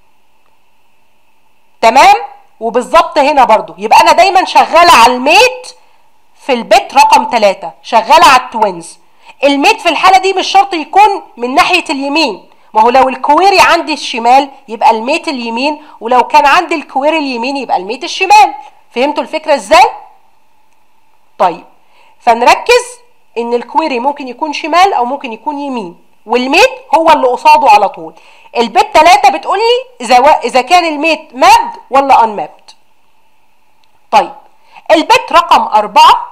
تمام وبالظبط هنا برضو يبقى انا دايما شغاله على الميت في البيت رقم 3 شغاله على التوينز الميت في الحاله دي مش شرط يكون من ناحيه اليمين ما هو لو الكويري عندي الشمال يبقى الميت اليمين ولو كان عندي الكويري اليمين يبقى الميت الشمال فهمتوا الفكره ازاي طيب فنركز ان الكويري ممكن يكون شمال او ممكن يكون يمين والميت هو اللي قصاده على طول البيت 3 بتقول لي اذا و... اذا كان الميت مابد ولا ان مابد طيب البت رقم أربعة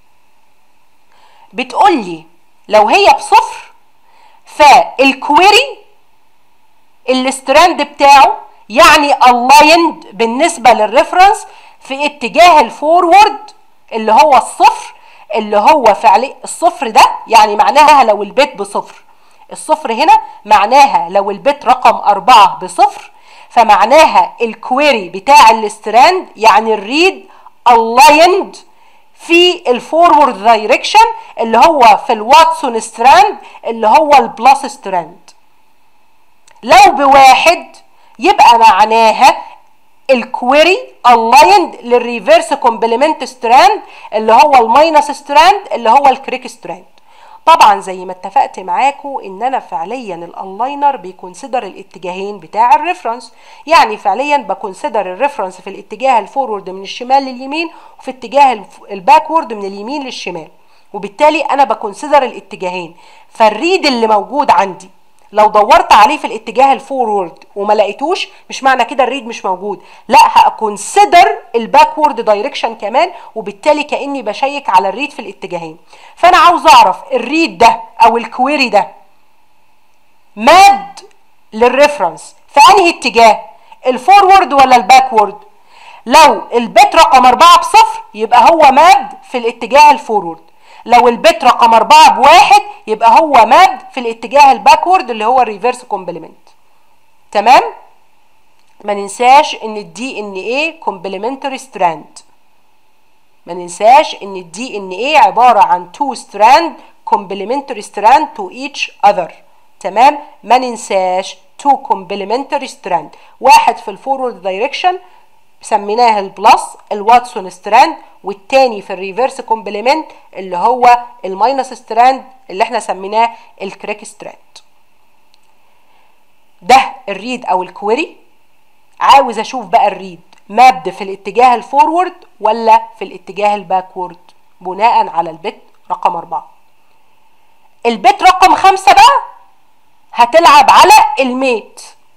بتقول لي لو هي بصفر فالكويري الستراند بتاعه يعني الايند بالنسبه للريفرنس في اتجاه الفورورد اللي هو الصفر اللي هو فعلي الصفر ده يعني معناها لو البت بصفر الصفر هنا معناها لو البت رقم أربعة بصفر فمعناها الكويري بتاع الستراند يعني الريد aligned في الفورورد دايركشن اللي هو في الواتسون ستراند اللي هو البلس ستراند لو بواحد يبقى معناها الكويري الايند للريفرس كومبلمنت ستراند اللي هو الماينس ستراند اللي هو الكريك ستراند طبعا زي ما اتفقت معاكم ان انا فعليا الالاينر بيكونسيدر الاتجاهين بتاع الريفرنس يعني فعليا بكونسيدر الريفرنس في الاتجاه الفورورد من الشمال لليمين وفي اتجاه الباكورد من اليمين للشمال وبالتالي انا بكونسيدر الاتجاهين فالريد اللي موجود عندي لو دورت عليه في الاتجاه الفورورد وما لقيتوش مش معنى كده الريد مش موجود لا هكونسيدر الباكورد دايركشن كمان وبالتالي كاني بشيك على الريد في الاتجاهين فانا عاوز اعرف الريد ده او الكويري ده ماد للريفرنس في انهي اتجاه الفورورد ولا الباكورد لو البت رقم أربعة بصفر يبقى هو ماد في الاتجاه الفورورد لو البت رقم أربعة بواحد يبقى هو ماد في الاتجاه الباكورد اللي هو الريفرس كومبلمنت تمام ما ننساش ان الدي ان ايه كومبلمنتري ستراند ما ننساش ان الدي ان ايه عبارة عن تو ستراند كومبلمنتري ستراند تو ايتش اذر تمام ما ننساش تو كومبلمنتري ستراند واحد في الفورورد دايركشن سميناه البلس الواتسون ستراند والتاني في الريفرس كومبلمنت اللي هو الماينس ستراند اللي احنا سميناه الكريك ستراند ده الريد او الكويري عاوز اشوف بقى الريد مابد في الاتجاه الفورورد ولا في الاتجاه الباكورد بناء على البت رقم أربعة البت رقم خمسة بقى هتلعب على الميت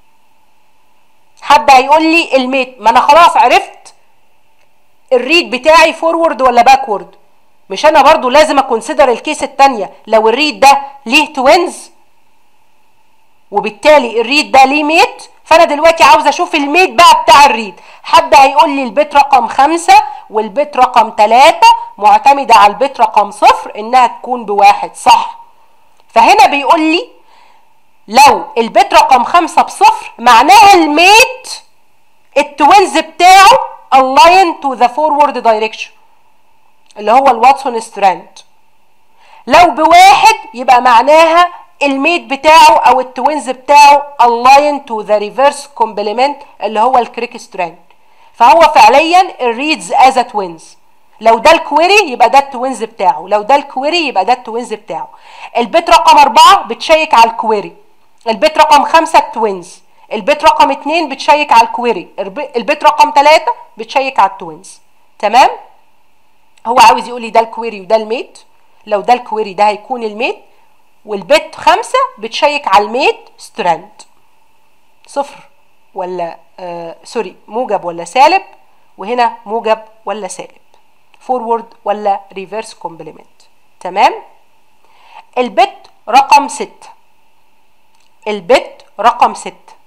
حد هيقول لي الميت ما انا خلاص عرفت الريد بتاعي فورورد ولا باكورد مش انا برضو لازم اكونسيدر الكيس التانية لو الريد ده ليه توينز وبالتالي الريد ده ليه ميت فانا دلوقتي عاوز اشوف الميت بقى بتاع الريد حد هيقول لي البيت رقم خمسة والبيت رقم تلاتة معتمدة على البيت رقم صفر انها تكون بواحد صح فهنا بيقول لي لو البيت رقم خمسة بصفر معناها الميت التوينز بتاعه align to the forward direction اللي هو الواتسون ستراند لو بواحد يبقى معناها الميت بتاعه او التوينز بتاعه align to the reverse complement اللي هو الكريك ستراند فهو فعليا الريدز از توينز لو ده الكويري يبقى ده التوينز بتاعه لو ده الكويري يبقى ده التوينز بتاعه البيت رقم أربعة بتشيك على الكويري البيت رقم خمسة التوينز البيت رقم اتنين بتشيك على الكويري البيت رقم تلاتة بتشيك على التوينز تمام هو عاوز يقول لي ده الكويري وده الميت لو ده الكويري ده هيكون الميت والبيت خمسة بتشيك على الميت ستراند صفر ولا آه سوري موجب ولا سالب وهنا موجب ولا سالب فورورد ولا ريفرس كومبلمنت تمام البت رقم ستة البت رقم ستة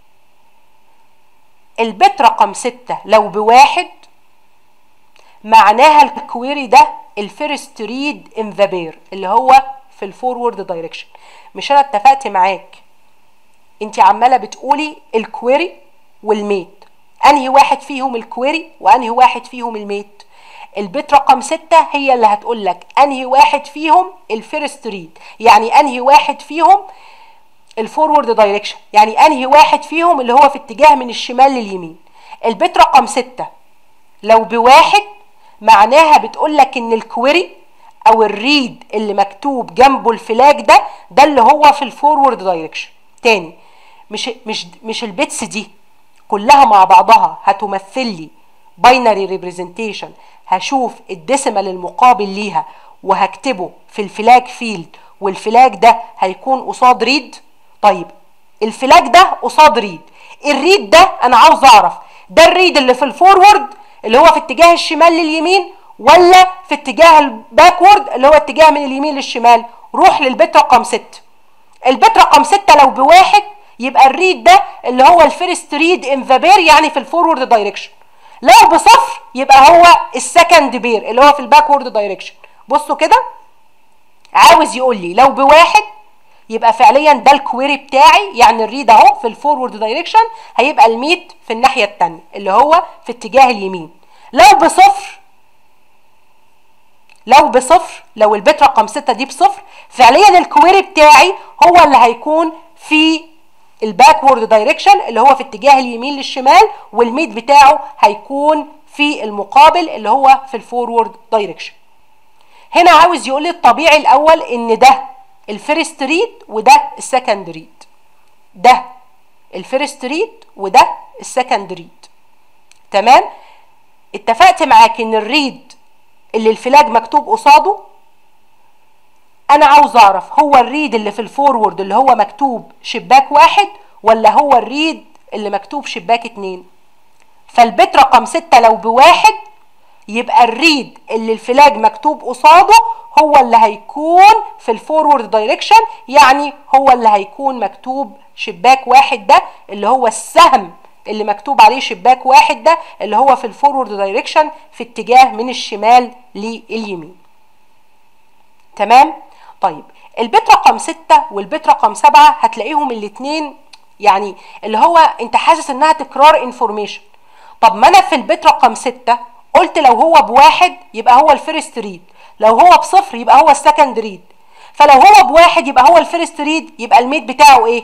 البت رقم ستة لو بواحد معناها الكويري ده الفيرست ريد ان ذا بير اللي هو في الفورورد دايركشن مش انا اتفقت معاك انت عماله بتقولي الكويري والميت انهي واحد فيهم الكويري وانهي واحد فيهم الميت البيت رقم ستة هي اللي هتقول لك انهي واحد فيهم الفيرست ريد يعني انهي واحد فيهم الفورورد دايركشن يعني انهي واحد فيهم اللي هو في اتجاه من الشمال لليمين البيت رقم ستة لو بواحد معناها بتقول لك ان الكويري او الريد اللي مكتوب جنبه الفلاج ده ده اللي هو في الفورورد دايركشن تاني مش مش مش البيتس دي كلها مع بعضها هتمثل لي باينري ريبريزنتيشن هشوف الديسيمال المقابل ليها وهكتبه في الفلاج فيلد والفلاج ده هيكون قصاد ريد طيب الفلاج ده قصاد ريد الريد ده انا عاوز اعرف ده الريد اللي في الفورورد اللي هو في اتجاه الشمال لليمين ولا في اتجاه الباكورد اللي هو اتجاه من اليمين للشمال روح للبيت رقم 6 البيت رقم 6 لو بواحد يبقى الريد ده اللي هو الفيرست ريد ان ذا بير يعني في الفورورد دايركشن لو بصفر يبقى هو السكند بير اللي هو في الباكورد دايركشن بصوا كده عاوز يقول لي لو بواحد يبقى فعليا ده الكويري بتاعي يعني الريد اهو في الفورورد دايركشن هيبقى الميت في الناحيه الثانيه اللي هو في اتجاه اليمين لو بصفر لو بصفر لو البيت رقم 6 دي بصفر فعليا الكويري بتاعي هو اللي هيكون في الباكورد دايركشن اللي هو في اتجاه اليمين للشمال والميت بتاعه هيكون في المقابل اللي هو في الفورورد دايركشن هنا عاوز يقول لي الطبيعي الاول ان ده الفيرست ريد وده السكند ريد ده الفيرست ريد وده السكند ريد تمام اتفقت معاك ان الريد اللي الفلاج مكتوب قصاده انا عاوز اعرف هو الريد اللي في الفورورد اللي هو مكتوب شباك واحد ولا هو الريد اللي مكتوب شباك اتنين فالبيت رقم ستة لو بواحد يبقى الريد اللي الفلاج مكتوب قصاده هو اللي هيكون في الفورورد دايركشن يعني هو اللي هيكون مكتوب شباك واحد ده اللي هو السهم اللي مكتوب عليه شباك واحد ده اللي هو في الفورورد دايركشن في اتجاه من الشمال لليمين تمام طيب البيت رقم ستة والبيت رقم سبعة هتلاقيهم الاتنين يعني اللي هو انت حاسس انها تكرار انفورميشن طب ما انا في البيت رقم ستة قلت لو هو بواحد يبقى هو الفيرست ريد لو هو بصفر يبقى هو السكند ريد فلو هو بواحد يبقى هو الفيرست ريد يبقى الميت بتاعه ايه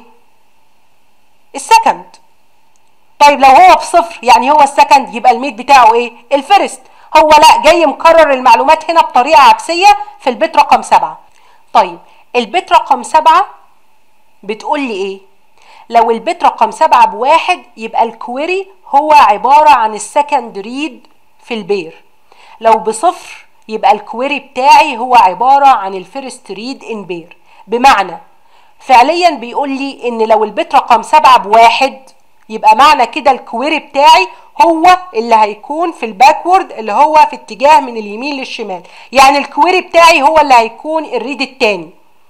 السكند طيب لو هو بصفر يعني هو السكند يبقى الميت بتاعه ايه الفيرست هو لا جاي مكرر المعلومات هنا بطريقه عكسيه في البيت رقم سبعة طيب البيت رقم سبعة بتقول لي ايه لو البيت رقم سبعة بواحد يبقى الكويري هو عبارة عن السكند ريد في البير لو بصفر يبقى الكويري بتاعي هو عبارة عن الفيرست ريد ان بير بمعنى فعليا بيقول لي ان لو البيت رقم سبعة بواحد يبقى معنى كده الكويري بتاعي هو اللي هيكون في الباكورد اللي هو في اتجاه من اليمين للشمال يعني الكويري بتاعي هو اللي هيكون الريد التاني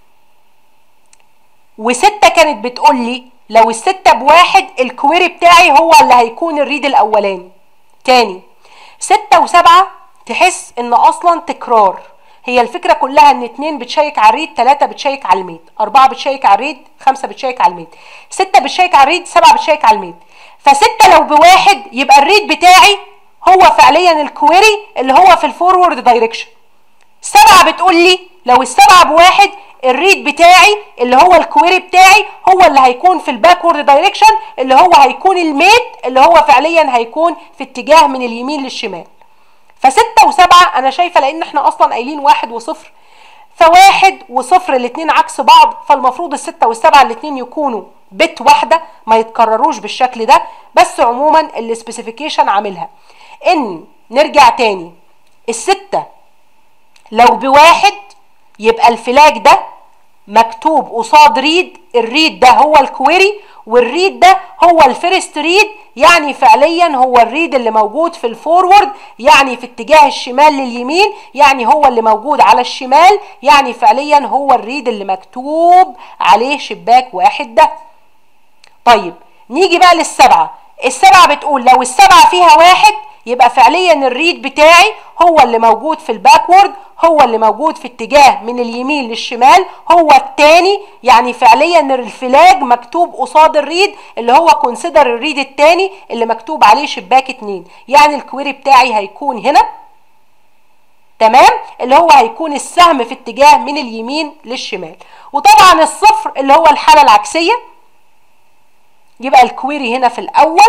وستة كانت بتقول لي لو الستة بواحد الكويري بتاعي هو اللي هيكون الريد الاولاني تاني ستة وسبعة تحس ان اصلا تكرار هي الفكرة كلها ان اتنين بتشيك على الريد تلاتة بتشيك على الميت اربعة بتشيك على الريد خمسة بتشيك على الميت ستة بتشيك على الريد سبعة بتشيك على الميت فستة لو بواحد يبقى الريد بتاعي هو فعليا الكويري اللي هو في الفورورد دايركشن سبعة بتقول لي لو السبعة بواحد الريد بتاعي اللي هو الكويري بتاعي هو اللي هيكون في الباكورد دايركشن اللي هو هيكون الميت اللي هو فعليا هيكون في اتجاه من اليمين للشمال فستة وسبعة أنا شايفة لأن احنا أصلا قايلين واحد وصفر فواحد وصفر الاتنين عكس بعض فالمفروض الستة والسبعة الاتنين يكونوا بت واحدة ما يتكرروش بالشكل ده بس عموما السبيسيفيكيشن عاملها ان نرجع تاني الستة لو بواحد يبقى الفلاج ده مكتوب قصاد ريد الريد ده هو الكويري والريد ده هو الفيرست ريد يعني فعليا هو الريد اللي موجود في الفورورد يعني في اتجاه الشمال لليمين يعني هو اللي موجود على الشمال يعني فعليا هو الريد اللي مكتوب عليه شباك واحد ده طيب نيجي بقى للسبعة السبعة بتقول لو السبعة فيها واحد يبقى فعليا الريد بتاعي هو اللي موجود في الباكورد هو اللي موجود في اتجاه من اليمين للشمال هو التاني يعني فعليا الفلاج مكتوب قصاد الريد اللي هو كونسيدر الريد التاني اللي مكتوب عليه شباك اتنين يعني الكويري بتاعي هيكون هنا تمام اللي هو هيكون السهم في اتجاه من اليمين للشمال وطبعا الصفر اللي هو الحالة العكسية يبقى الكويري هنا في الاول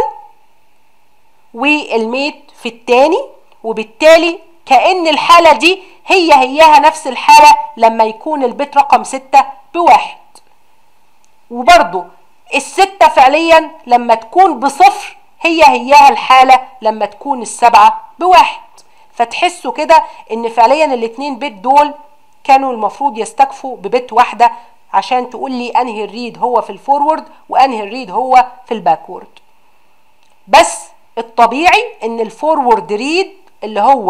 والميت في الثاني وبالتالي كأن الحالة دي هي هيها نفس الحالة لما يكون البيت رقم ستة بواحد وبرضو الستة فعليا لما تكون بصفر هي هيها الحالة لما تكون السبعة بواحد فتحسوا كده ان فعليا الاتنين بيت دول كانوا المفروض يستكفوا ببيت واحدة عشان تقول لي انهي الريد هو في الفورورد وانهي الريد هو في الباكورد بس الطبيعي ان الفورورد ريد اللي هو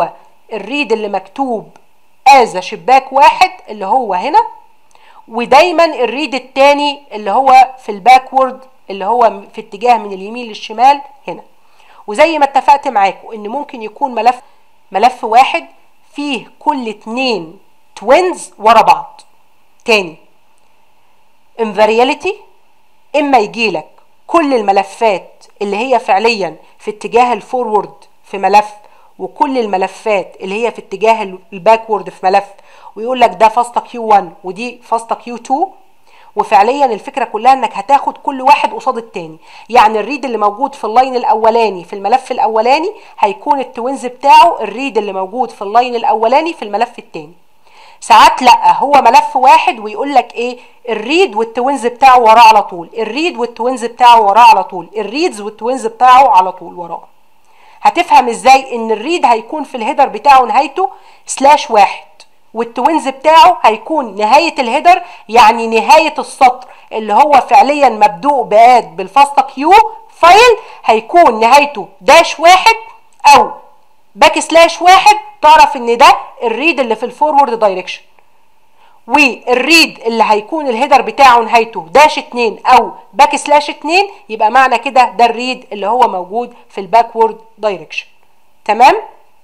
الريد اللي مكتوب از شباك واحد اللي هو هنا ودايما الريد التاني اللي هو في الباكورد اللي هو في اتجاه من اليمين للشمال هنا وزي ما اتفقت معاكم ان ممكن يكون ملف ملف واحد فيه كل اتنين توينز ورا بعض تاني انفارياليتي اما يجيلك كل الملفات اللي هي فعليا في اتجاه الفورورد في ملف وكل الملفات اللي هي في اتجاه الباكورد في ملف ويقول لك ده فاصله كيو 1 ودي فاصله كيو 2 وفعليا الفكره كلها انك هتاخد كل واحد قصاد التاني يعني الريد اللي موجود في اللاين الاولاني في الملف الاولاني هيكون التوينز بتاعه الريد اللي موجود في اللاين الاولاني في الملف التاني ساعات لا هو ملف واحد ويقول لك ايه الريد والتوينز بتاعه وراه على طول الريد والتوينز بتاعه وراه على طول الريدز والتوينز بتاعه على طول وراه هتفهم ازاي ان الريد هيكون في الهيدر بتاعه نهايته سلاش واحد والتوينز بتاعه هيكون نهاية الهيدر يعني نهاية السطر اللي هو فعليا مبدوء باد بالفاصلة كيو فايل هيكون نهايته داش واحد او باك سلاش واحد تعرف ان ده الريد اللي في الفورورد دايركشن والريد اللي هيكون الهيدر بتاعه نهايته داش 2 او باك سلاش 2 يبقى معنى كده ده الريد اللي هو موجود في الباكورد دايركشن تمام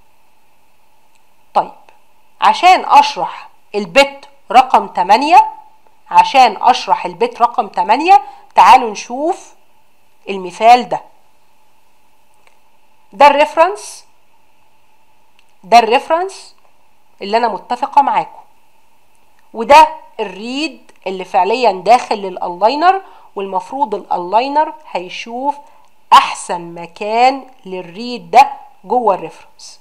طيب عشان اشرح البت رقم 8 عشان اشرح البت رقم 8 تعالوا نشوف المثال ده ده الريفرنس ده الريفرنس اللي انا متفقه معاكم وده الريد اللي فعليا داخل للالاينر والمفروض الالاينر هيشوف احسن مكان للريد ده جوه الريفرنس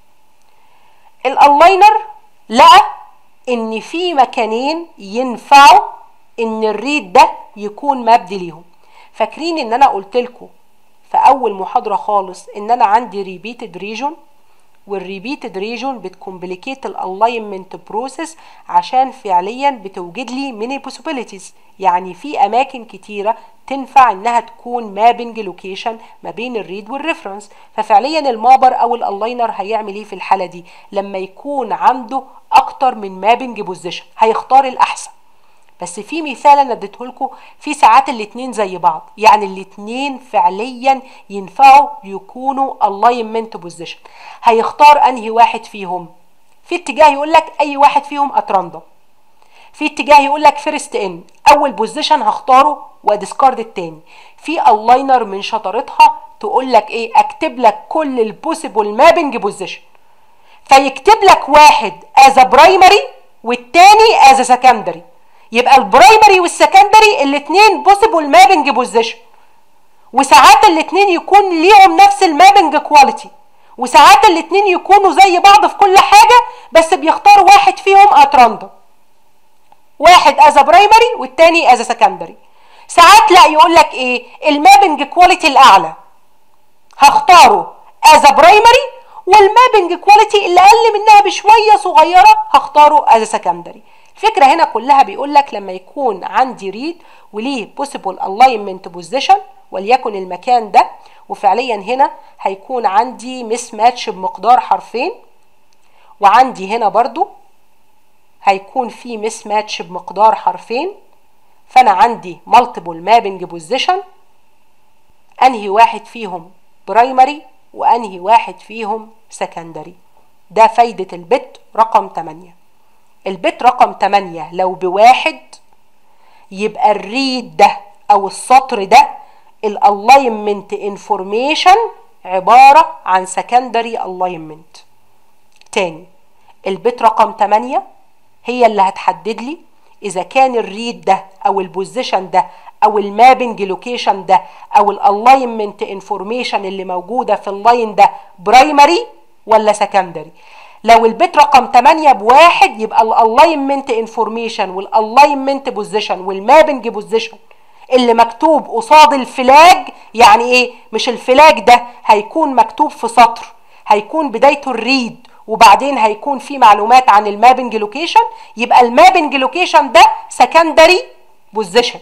الالاينر لقى ان في مكانين ينفعوا ان الريد ده يكون مبدي ليهم فاكرين ان انا قلت لكم في اول محاضره خالص ان انا عندي ريبيتد ريجون والريبيتد ريجون بتكمبليكيت الالاينمنت بروسيس عشان فعليا بتوجد لي ميني بوسيبيليتيز يعني في اماكن كتيره تنفع انها تكون مابنج لوكيشن ما بين الريد والريفرنس ففعليا المابر او الالاينر هيعمل ايه في الحاله دي لما يكون عنده اكتر من مابنج بوزيشن هيختار الاحسن بس في مثال انا اديته لكم في ساعات الاتنين زي بعض يعني الاتنين فعليا ينفعوا يكونوا الاينمنت بوزيشن هيختار انهي واحد فيهم في اتجاه يقول لك اي واحد فيهم اتراندم في اتجاه يقول لك فيرست ان اول بوزيشن هختاره واديسكارد التاني في الاينر من شطارتها تقول لك ايه اكتب لك كل البوسيبل مابنج بوزيشن فيكتب لك واحد از برايمري والتاني از سكندري يبقى البرايمري والسكندري الاثنين بوسيبل مابنج بوزيشن وساعات الاثنين يكون ليهم نفس المابنج كواليتي وساعات الاثنين يكونوا زي بعض في كل حاجه بس بيختار واحد فيهم اتراندم واحد از برايمري والتاني از سكندري ساعات لا يقول لك ايه المابنج كواليتي الاعلى هختاره از برايمري والمابنج كواليتي اللي اقل منها بشويه صغيره هختاره از سكندري الفكره هنا كلها بيقول لك لما يكون عندي ريد وليه possible alignment position وليكن المكان ده وفعليا هنا هيكون عندي مس ماتش بمقدار حرفين وعندي هنا برضو هيكون في مس ماتش بمقدار حرفين فانا عندي multiple mapping position انهي واحد فيهم برايمري وانهي واحد فيهم سكندري ده فايدة البت رقم 8 البت رقم 8 لو بواحد يبقى الريد ده او السطر ده الالاينمنت انفورميشن عبارة عن سكندري الاينمنت تاني البت رقم 8 هي اللي هتحدد لي اذا كان الريد ده او البوزيشن ده او المابنج لوكيشن ده او الالاينمنت انفورميشن اللي موجوده في اللاين ده برايمري ولا سكندري لو البيت رقم 8 بواحد يبقى الالاينمنت انفورميشن والالاينمنت بوزيشن والمابنج بوزيشن اللي مكتوب قصاد الفلاج يعني ايه مش الفلاج ده هيكون مكتوب في سطر هيكون بدايته الريد وبعدين هيكون في معلومات عن المابنج لوكيشن يبقى المابنج لوكيشن ده سكندري بوزيشن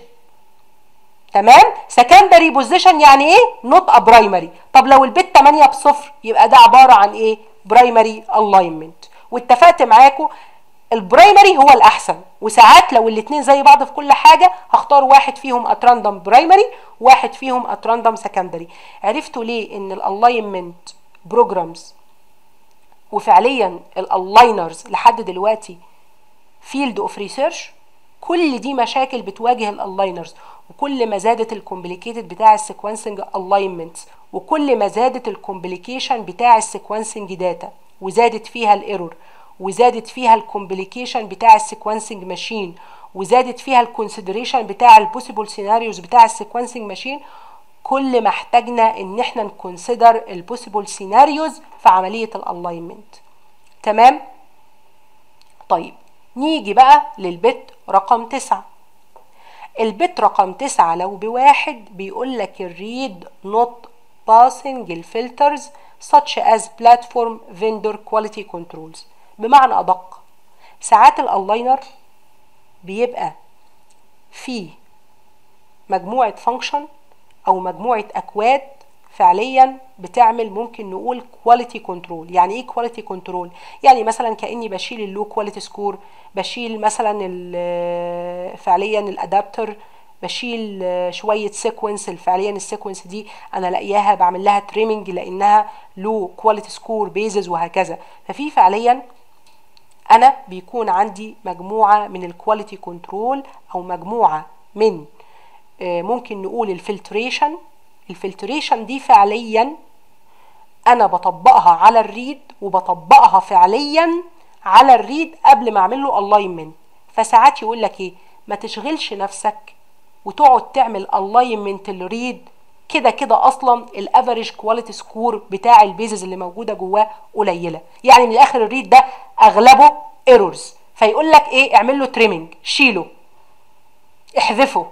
تمام سكندري بوزيشن يعني ايه نوت ا برايمري طب لو البيت 8 بصفر يبقى ده عباره عن ايه برايمري الاينمنت واتفقت معاكم البرايمري هو الاحسن وساعات لو الاثنين زي بعض في كل حاجه هختار واحد فيهم اتراندم برايمري واحد فيهم اتراندم سكندري عرفتوا ليه ان الالاينمنت بروجرامز وفعليا الالاينرز لحد دلوقتي فيلد اوف ريسيرش كل دي مشاكل بتواجه الالاينرز وكل ما زادت الكومبليكيتد بتاع السيكونسنج الاينمنتس وكل ما زادت الكومبليكيشن بتاع السيكونسنج داتا وزادت فيها الايرور وزادت فيها الكومبليكيشن بتاع السيكونسنج ماشين وزادت فيها الكونسيدريشن بتاع البوسيبل سيناريوز بتاع السيكونسنج ماشين كل ما احتاجنا ان احنا نكونسيدر البوسيبل سيناريوز في عمليه الالاينمنت تمام طيب نيجي بقى للبت رقم تسعة البت رقم تسعة لو بواحد بيقول لك الريد not passing الفلترز such as platform vendor quality controls بمعنى أدق ساعات الالاينر بيبقى فيه مجموعة فانكشن أو مجموعة أكواد فعليا بتعمل ممكن نقول كواليتي كنترول يعني ايه كواليتي كنترول يعني مثلا كاني بشيل اللو كواليتي سكور بشيل مثلا فعليا الادابتر بشيل شويه سيكونس فعليا السيكونس دي انا لاقياها بعمل لها تريمنج لانها لو كواليتي سكور بيزز وهكذا ففي فعليا انا بيكون عندي مجموعه من الكواليتي كنترول او مجموعه من ممكن نقول الفلتريشن الفلتريشن دي فعليا انا بطبقها على الريد وبطبقها فعليا على الريد قبل ما اعمل له الاينمنت فساعات يقول لك ايه ما تشغلش نفسك وتقعد تعمل الاينمنت الريد كده كده اصلا الافريج كواليتي سكور بتاع البيزز اللي موجوده جواه قليله يعني من الاخر الريد ده اغلبه ايرورز فيقول لك ايه اعمل له تريمنج شيله احذفه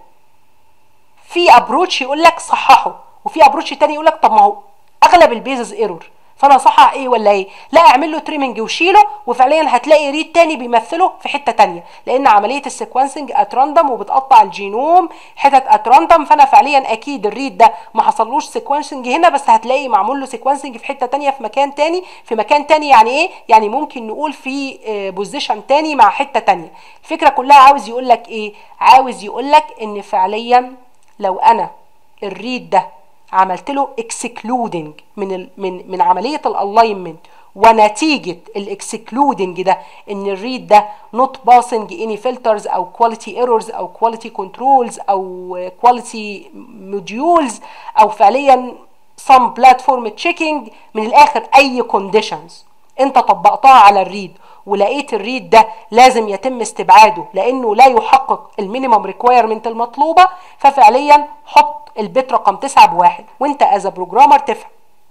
في ابروتش يقول لك صححه وفي ابروتش تاني يقول لك طب ما هو اغلب البيزز ايرور فانا اصحح ايه ولا ايه لا اعمل له تريمنج وشيله وفعليا هتلاقي ريد تاني بيمثله في حته تانية لان عمليه السيكونسنج اتراندم وبتقطع الجينوم حتت اتراندم فانا فعليا اكيد الريد ده ما حصلوش سيكونسنج هنا بس هتلاقي معمول له سيكونسنج في حته تانية في مكان تاني في مكان تاني يعني ايه يعني ممكن نقول في بوزيشن تاني مع حته تانية الفكره كلها عاوز يقول لك ايه عاوز يقول لك ان فعليا لو انا الريد ده عملت له اكسكلودنج من ال من من عمليه الالاينمنت ونتيجه الاكسكلودنج ده ان الريد ده نوت باسنج اني فلترز او كواليتي ايرورز او كواليتي كنترولز او كواليتي موديولز او فعليا سم بلاتفورم تشيكينج من الاخر اي كونديشنز انت طبقتها على الريد ولقيت الريد ده لازم يتم استبعاده لانه لا يحقق المينيمم ريكويرمنت المطلوبه ففعليا حط البيت رقم 9 بواحد وانت از بروجرامر تفهم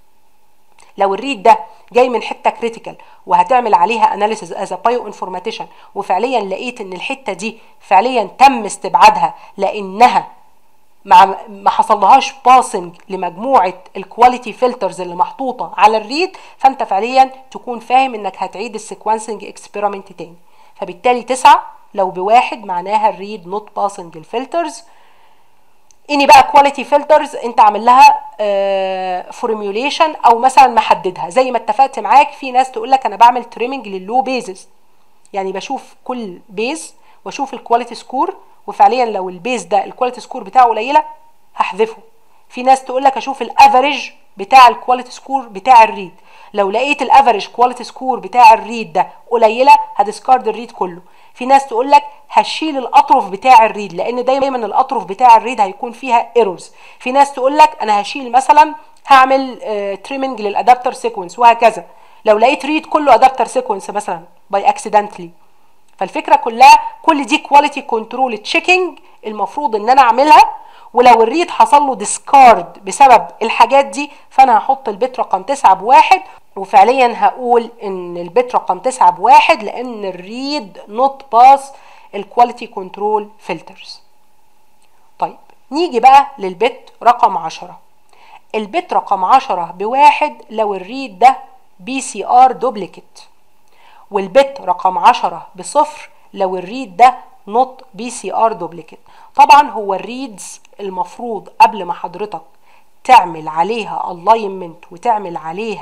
لو الريد ده جاي من حته كريتيكال وهتعمل عليها اناليسيز از بايو انفورماتيشن وفعليا لقيت ان الحته دي فعليا تم استبعادها لانها مع ما حصلهاش باسنج لمجموعه الكواليتي فلترز اللي محطوطه على الريد فانت فعليا تكون فاهم انك هتعيد السيكونسنج اكسبيرمنت تاني فبالتالي تسعة لو بواحد معناها الريد نوت باسنج الفلترز اني بقى كواليتي فلترز انت عامل لها فورميوليشن او مثلا محددها زي ما اتفقت معاك في ناس تقول لك انا بعمل تريمنج لللو بيزز يعني بشوف كل بيز واشوف الكواليتي سكور وفعليا لو البيز ده الكواليتي سكور بتاعه قليله هحذفه في ناس تقول لك اشوف الافريج بتاع الكواليتي سكور بتاع الريد لو لقيت الافريج كواليتي سكور بتاع الريد ده قليله هديسكارد الريد كله في ناس تقول لك هشيل الاطرف بتاع الريد لان دايما الاطرف بتاع الريد هيكون فيها ايرورز في ناس تقول لك انا هشيل مثلا هعمل تريمنج للادابتر سيكونس وهكذا لو لقيت ريد كله ادابتر سيكونس مثلا باي اكسيدنتلي فالفكره كلها كل دي كواليتي كنترول تشيكينج المفروض ان انا اعملها ولو الريد حصل له ديسكارد بسبب الحاجات دي فانا هحط البيت رقم 9 بواحد وفعليا هقول ان البيت رقم 9 بواحد لان الريد نوت باس الكواليتي كنترول فلترز طيب نيجي بقى للبيت رقم 10 البيت رقم 10 بواحد لو الريد ده بي سي ار دوبليكيت والبت رقم 10 بصفر لو الريد ده نوت بي سي ار دوبليكيت طبعا هو الريدز المفروض قبل ما حضرتك تعمل عليها الاينمنت وتعمل عليها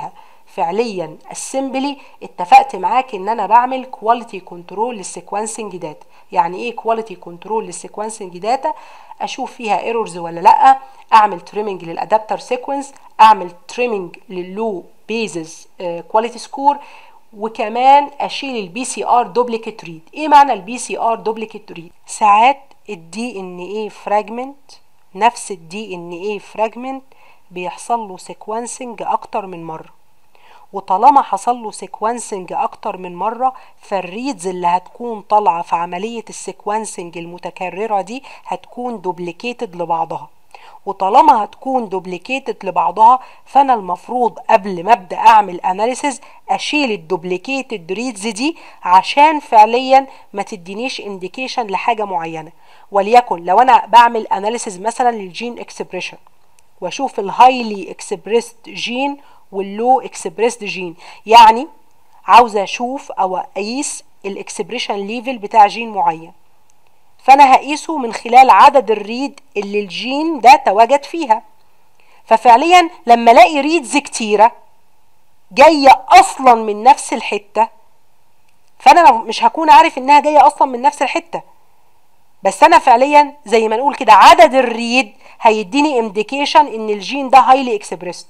فعليا السمبلي اتفقت معاك ان انا بعمل كواليتي كنترول للسيكونسنج داتا يعني ايه كواليتي كنترول للسيكونسنج داتا اشوف فيها ايرورز ولا لا اعمل تريمنج للادابتر سيكونس اعمل تريمنج لللو بيزز كواليتي سكور وكمان اشيل البي سي ار دوبليكيت ريد ايه معنى البي سي ار دوبليكيت ريد ساعات الدي ان ايه فراجمنت نفس الدي ان ايه فراجمنت بيحصل له سيكونسنج اكتر من مره وطالما حصل له سيكونسنج اكتر من مره فالريدز اللي هتكون طالعه في عمليه السيكونسنج المتكرره دي هتكون دوبليكيتد لبعضها وطالما هتكون دوبليكيتد لبعضها فانا المفروض قبل ما ابدا اعمل اناليسز اشيل الدوبليكيتد ريدز دي عشان فعليا ما تدينيش انديكيشن لحاجه معينه وليكن لو انا بعمل اناليسز مثلا للجين اكسبريشن واشوف الهايلي اكسبريسد جين واللو اكسبريسد جين يعني عاوزه اشوف او اقيس الاكسبريشن ليفل بتاع جين معين فانا هقيسه من خلال عدد الريد اللي الجين ده تواجد فيها ففعليا لما الاقي ريدز كتيره جايه اصلا من نفس الحته فانا مش هكون عارف انها جايه اصلا من نفس الحته بس انا فعليا زي ما نقول كده عدد الريد هيديني انديكيشن ان الجين ده هايلي اكسبريسد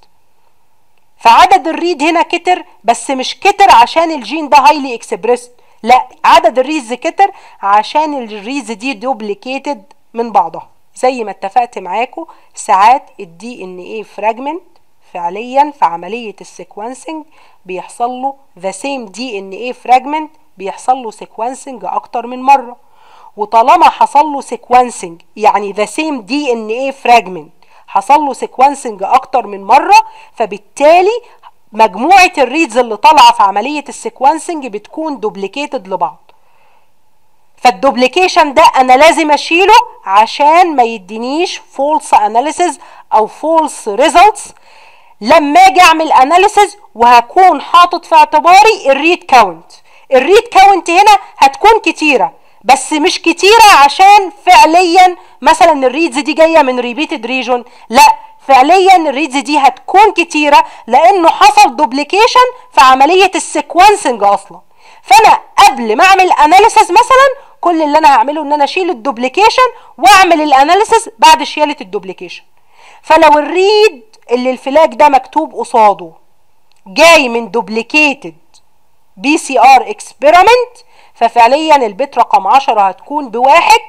فعدد الريد هنا كتر بس مش كتر عشان الجين ده هايلي اكسبريسد لا عدد الريز كتر عشان الريز دي دوبليكيتد من بعضها زي ما اتفقت معاكم ساعات الدي ان ايه فراجمنت فعليا في عملية السيكونسنج بيحصل له ذا سيم دي ان ايه فراجمنت بيحصل له سيكونسنج اكتر من مرة وطالما حصل له سيكونسنج يعني ذا سيم دي ان ايه فراجمنت حصل له سيكونسنج اكتر من مرة فبالتالي مجموعة الريدز اللي طالعة في عملية السيكونسنج بتكون دوبليكيتد لبعض فالدوبليكيشن ده انا لازم اشيله عشان ما يدينيش فولس اناليسز او فولس ريزلتس لما اجي اعمل اناليسز وهكون حاطط في اعتباري الريد كاونت الريد كاونت هنا هتكون كتيره بس مش كتيره عشان فعليا مثلا الريدز دي جايه من ريبيتد ريجون لا فعليا الريدز دي هتكون كتيرة لانه حصل دوبليكيشن في عملية السيكونسنج اصلا فانا قبل ما اعمل اناليسز مثلا كل اللي انا هعمله ان انا اشيل الدوبليكيشن واعمل الاناليسز بعد شيالة الدوبليكيشن فلو الريد اللي الفلاج ده مكتوب قصاده جاي من دوبليكيتد بي سي ار اكسبيرمنت ففعليا البيت رقم 10 هتكون بواحد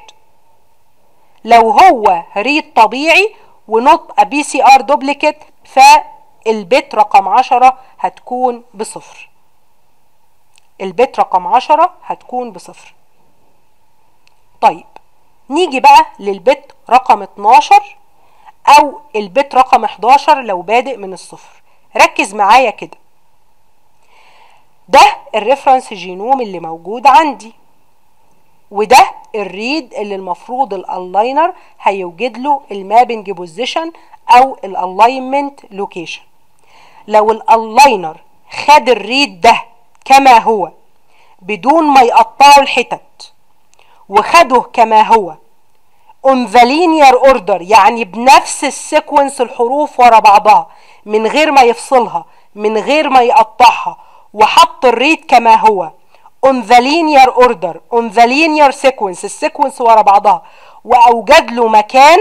لو هو ريد طبيعي ونوت ا بي سي ار دوبليكيت فالبت رقم 10 هتكون بصفر البت رقم 10 هتكون بصفر طيب نيجي بقى للبت رقم 12 او البت رقم 11 لو بادئ من الصفر ركز معايا كده ده الريفرنس جينوم اللي موجود عندي وده الريد اللي المفروض الالاينر هيوجد له المابنج بوزيشن او الالاينمنت لوكيشن لو الالاينر خد الريد ده كما هو بدون ما يقطعه الحتت وخده كما هو on the linear order يعني بنفس السيكونس الحروف ورا بعضها من غير ما يفصلها من غير ما يقطعها وحط الريد كما هو on the linear order on the linear sequence السيكونس ورا بعضها واوجد له مكان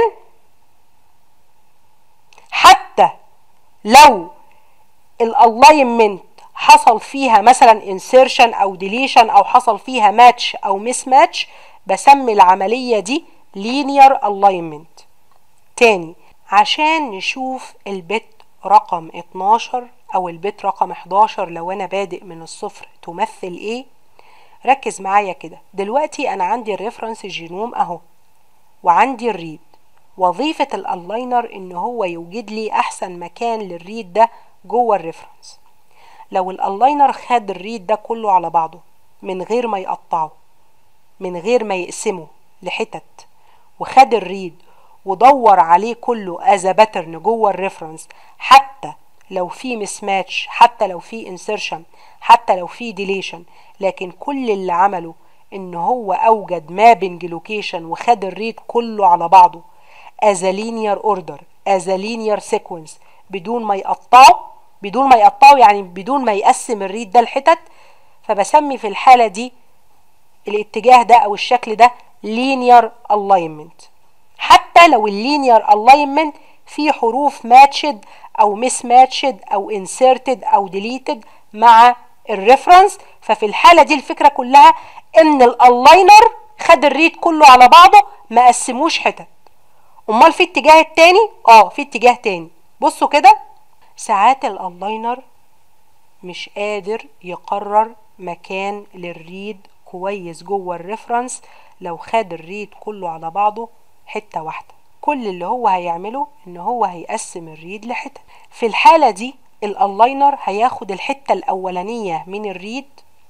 حتى لو الالاينمنت حصل فيها مثلا insertion او deletion او حصل فيها ماتش او مس ماتش بسمي العملية دي linear alignment تاني عشان نشوف البت رقم 12 او البت رقم 11 لو انا بادئ من الصفر تمثل ايه ركز معايا كده دلوقتي انا عندي الريفرنس جينوم اهو وعندي الريد وظيفة الالاينر ان هو يوجد لي احسن مكان للريد ده جوه الريفرنس لو الالاينر خد الريد ده كله على بعضه من غير ما يقطعه من غير ما يقسمه لحتت وخد الريد ودور عليه كله از باترن جوه الريفرنس حتى لو في مسماتش حتى لو في انسرشن حتى لو في ديليشن لكن كل اللي عمله ان هو اوجد مابنج لوكيشن وخد الريد كله على بعضه as a linear order as a linear sequence بدون ما يقطعه بدون ما يقطعه يعني بدون ما يقسم الريد ده لحتت فبسمي في الحالة دي الاتجاه ده او الشكل ده linear alignment حتى لو اللينير alignment فيه حروف ماتشد او مس ماتشد او انسرتد او ديليتد مع الريفرنس ففي الحالة دي الفكرة كلها ان الالاينر خد الريد كله على بعضه ما قسموش حتت امال في اتجاه التاني اه في اتجاه تاني بصوا كده ساعات الالاينر مش قادر يقرر مكان للريد كويس جوه الريفرنس لو خد الريد كله على بعضه حته واحده كل اللي هو هيعمله ان هو هيقسم الريد لحتت في الحاله دي الالاينر هياخد الحته الاولانيه من الريد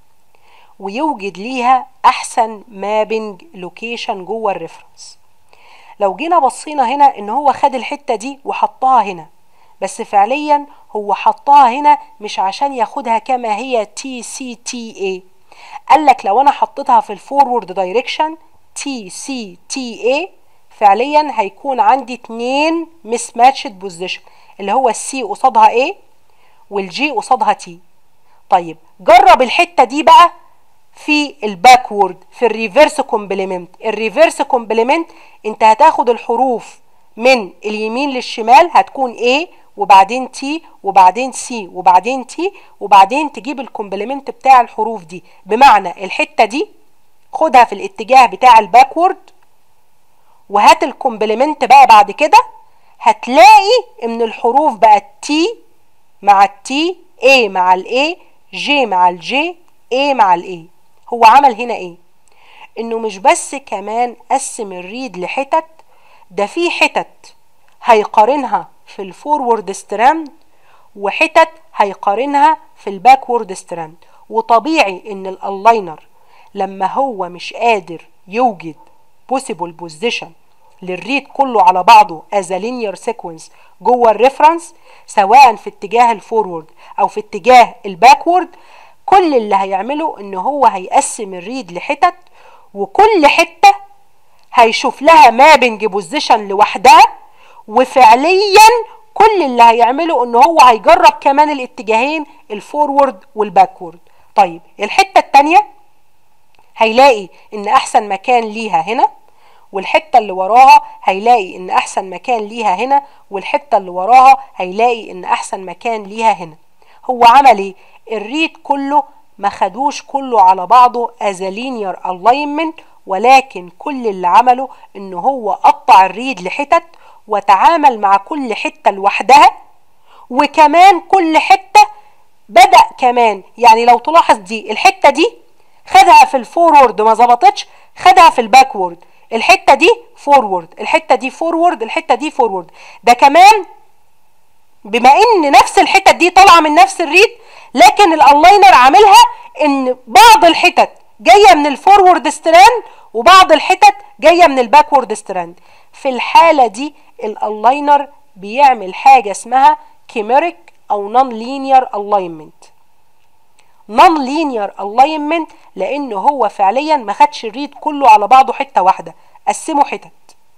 ويوجد ليها احسن مابنج لوكيشن جوه الريفرنس لو جينا بصينا هنا ان هو خد الحته دي وحطها هنا بس فعليا هو حطها هنا مش عشان ياخدها كما هي تي سي تي اي قال لك لو انا حطيتها في الفورورد دايركشن تي سي تي اي فعليا هيكون عندي اتنين مس ماتشد بوزيشن اللي هو السي قصادها ايه والجي قصادها تي طيب جرب الحته دي بقى في الباكورد في الريفرس كومبلمنت الريفرس كومبلمنت انت هتاخد الحروف من اليمين للشمال هتكون A وبعدين T وبعدين C وبعدين T وبعدين تجيب الكومبلمنت بتاع الحروف دي بمعنى الحتة دي خدها في الاتجاه بتاع الباكورد وهات الكومبلمنت بقى بعد كده هتلاقي ان الحروف بقت T مع التي A مع الاي J مع الجي A مع الاي هو عمل هنا ايه انه مش بس كمان قسم الريد لحتت ده في حتت هيقارنها في الفورورد ستراند وحتت هيقارنها في الباكورد ستراند وطبيعي ان الالاينر لما هو مش قادر يوجد possible position للريد كله على بعضه as a linear sequence جوه الريفرنس سواء في اتجاه الفورورد او في اتجاه الباكورد كل اللي هيعمله ان هو هيقسم الريد لحتت وكل حته هيشوف لها مابنج بوزيشن لوحدها وفعليا كل اللي هيعمله ان هو هيجرب كمان الاتجاهين الفورورد والباكورد طيب الحته الثانيه هيلاقي ان احسن مكان ليها هنا والحته اللي وراها هيلاقي ان احسن مكان ليها هنا والحته اللي وراها هيلاقي ان احسن مكان ليها هنا هو عمل ايه الريد كله ما خدوش كله على بعضه as a linear alignment ولكن كل اللي عمله ان هو قطع الريد لحتت وتعامل مع كل حتة لوحدها وكمان كل حتة بدأ كمان يعني لو تلاحظ دي الحتة دي خدها في الفورورد ما ظبطتش خدها في الباكورد الحتة دي فورورد الحتة دي فورورد الحتة دي فورورد ده كمان بما ان نفس الحتت دي طالعه من نفس الريد لكن الالاينر عاملها ان بعض الحتت جايه من الفورورد ستراند وبعض الحتت جايه من الباكورد ستراند في الحاله دي الالاينر بيعمل حاجه اسمها كيميريك او نون لينير الاينمنت نون لينير الاينمنت لانه هو فعليا ما خدش الريد كله على بعضه حته واحده قسمه حتت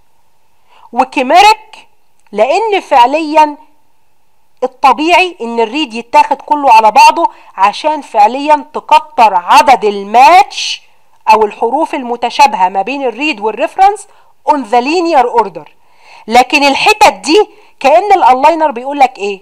وكيميريك لان فعليا الطبيعي ان الريد يتاخد كله على بعضه عشان فعليا تكتر عدد الماتش او الحروف المتشابهه ما بين الريد والريفرنس on the linear order لكن الحتت دي كان الالاينر بيقول لك ايه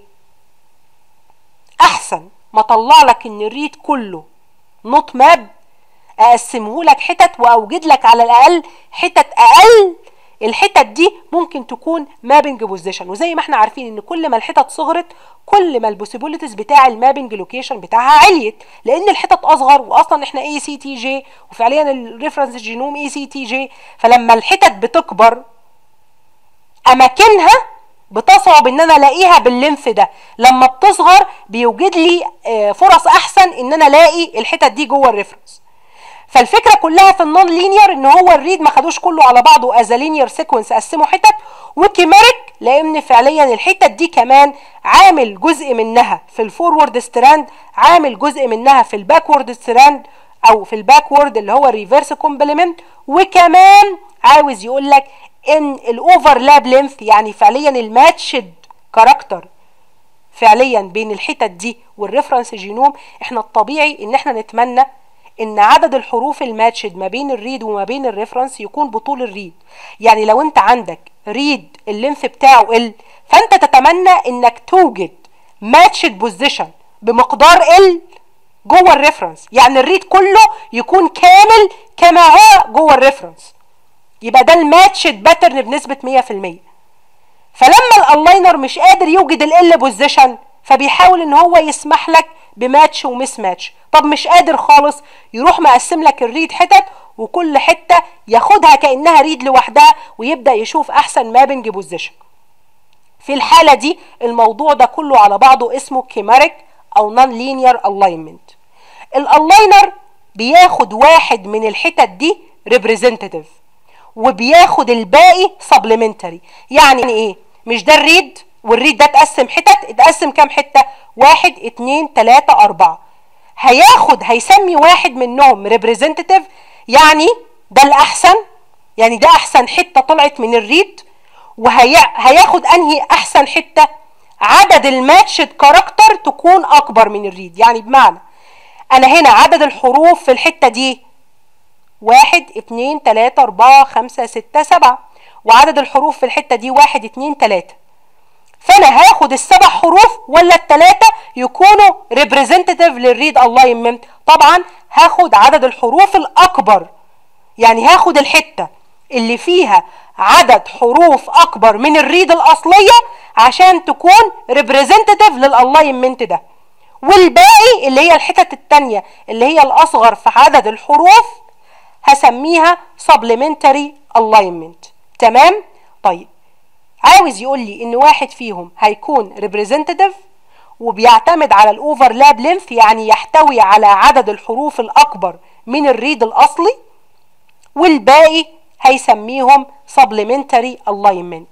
احسن ما طلع لك ان الريد كله نوت ماب اقسمه لك حتت واوجد لك على الاقل حتت اقل الحتت دي ممكن تكون مابنج بوزيشن وزي ما احنا عارفين ان كل ما الحتت صغرت كل ما البوسيبيليتيز بتاع المابنج لوكيشن بتاعها عليت لان الحتت اصغر واصلا احنا اي سي تي جي وفعليا الريفرنس جينوم اي سي تي جي فلما الحتت بتكبر اماكنها بتصعب ان انا الاقيها باللينث ده لما بتصغر بيوجد لي فرص احسن ان انا الاقي الحتت دي جوه الريفرنس فالفكره كلها في النون لينير ان هو الريد ما خدوش كله على بعضه از لينير سيكونس قسمه حتت وكيميريك لان فعليا الحتت دي كمان عامل جزء منها في الفورورد ستراند عامل جزء منها في الباكورد ستراند او في الباكورد اللي هو الريفرس كومبلمنت وكمان عاوز يقول لك ان الاوفرلاب لينث يعني فعليا الماتشد كاركتر فعليا بين الحتت دي والريفرنس جينوم احنا الطبيعي ان احنا نتمنى ان عدد الحروف الماتشد ما بين الريد وما بين الريفرنس يكون بطول الريد يعني لو انت عندك ريد اللينث بتاعه ال فانت تتمنى انك توجد ماتشد بوزيشن بمقدار ال جوه الريفرنس يعني الريد كله يكون كامل كما هو جوه الريفرنس يبقى ده الماتشد باترن بنسبه 100% فلما الالاينر مش قادر يوجد ال بوزيشن فبيحاول ان هو يسمح لك بماتش ومس ماتش طب مش قادر خالص يروح مقسم لك الريد حتت وكل حته ياخدها كانها ريد لوحدها ويبدا يشوف احسن مابنج بوزيشن في الحاله دي الموضوع ده كله على بعضه اسمه كيماريك او نون لينير الاينمنت الالاينر بياخد واحد من الحتت دي ريبريزنتيف وبياخد الباقي سبلمنتري يعني ايه مش ده الريد والريد ده اتقسم حتت اتقسم كام حته واحد اتنين تلاته اربعه هياخد هيسمي واحد منهم ريبريزنتيف يعني ده الاحسن يعني ده احسن حته طلعت من الريد وهياخد انهي احسن حته عدد الماتشد كاركتر تكون اكبر من الريد يعني بمعنى انا هنا عدد الحروف في الحته دي واحد اتنين تلاتة اربعة خمسة ستة سبعة وعدد الحروف في الحتة دي واحد اتنين تلاتة فانا هاخد السبع حروف ولا التلاتة يكونوا ريبريزنتيف للريد الاينمنت طبعا هاخد عدد الحروف الاكبر يعني هاخد الحتة اللي فيها عدد حروف اكبر من الريد الاصلية عشان تكون ريبريزنتيف للالاينمنت ده والباقي اللي هي الحتت التانية اللي هي الاصغر في عدد الحروف هسميها supplementary alignment تمام طيب عاوز يقول لي ان واحد فيهم هيكون representative وبيعتمد على الاوفرلاب لينث يعني يحتوي على عدد الحروف الاكبر من الريد الاصلي والباقي هيسميهم supplementary alignment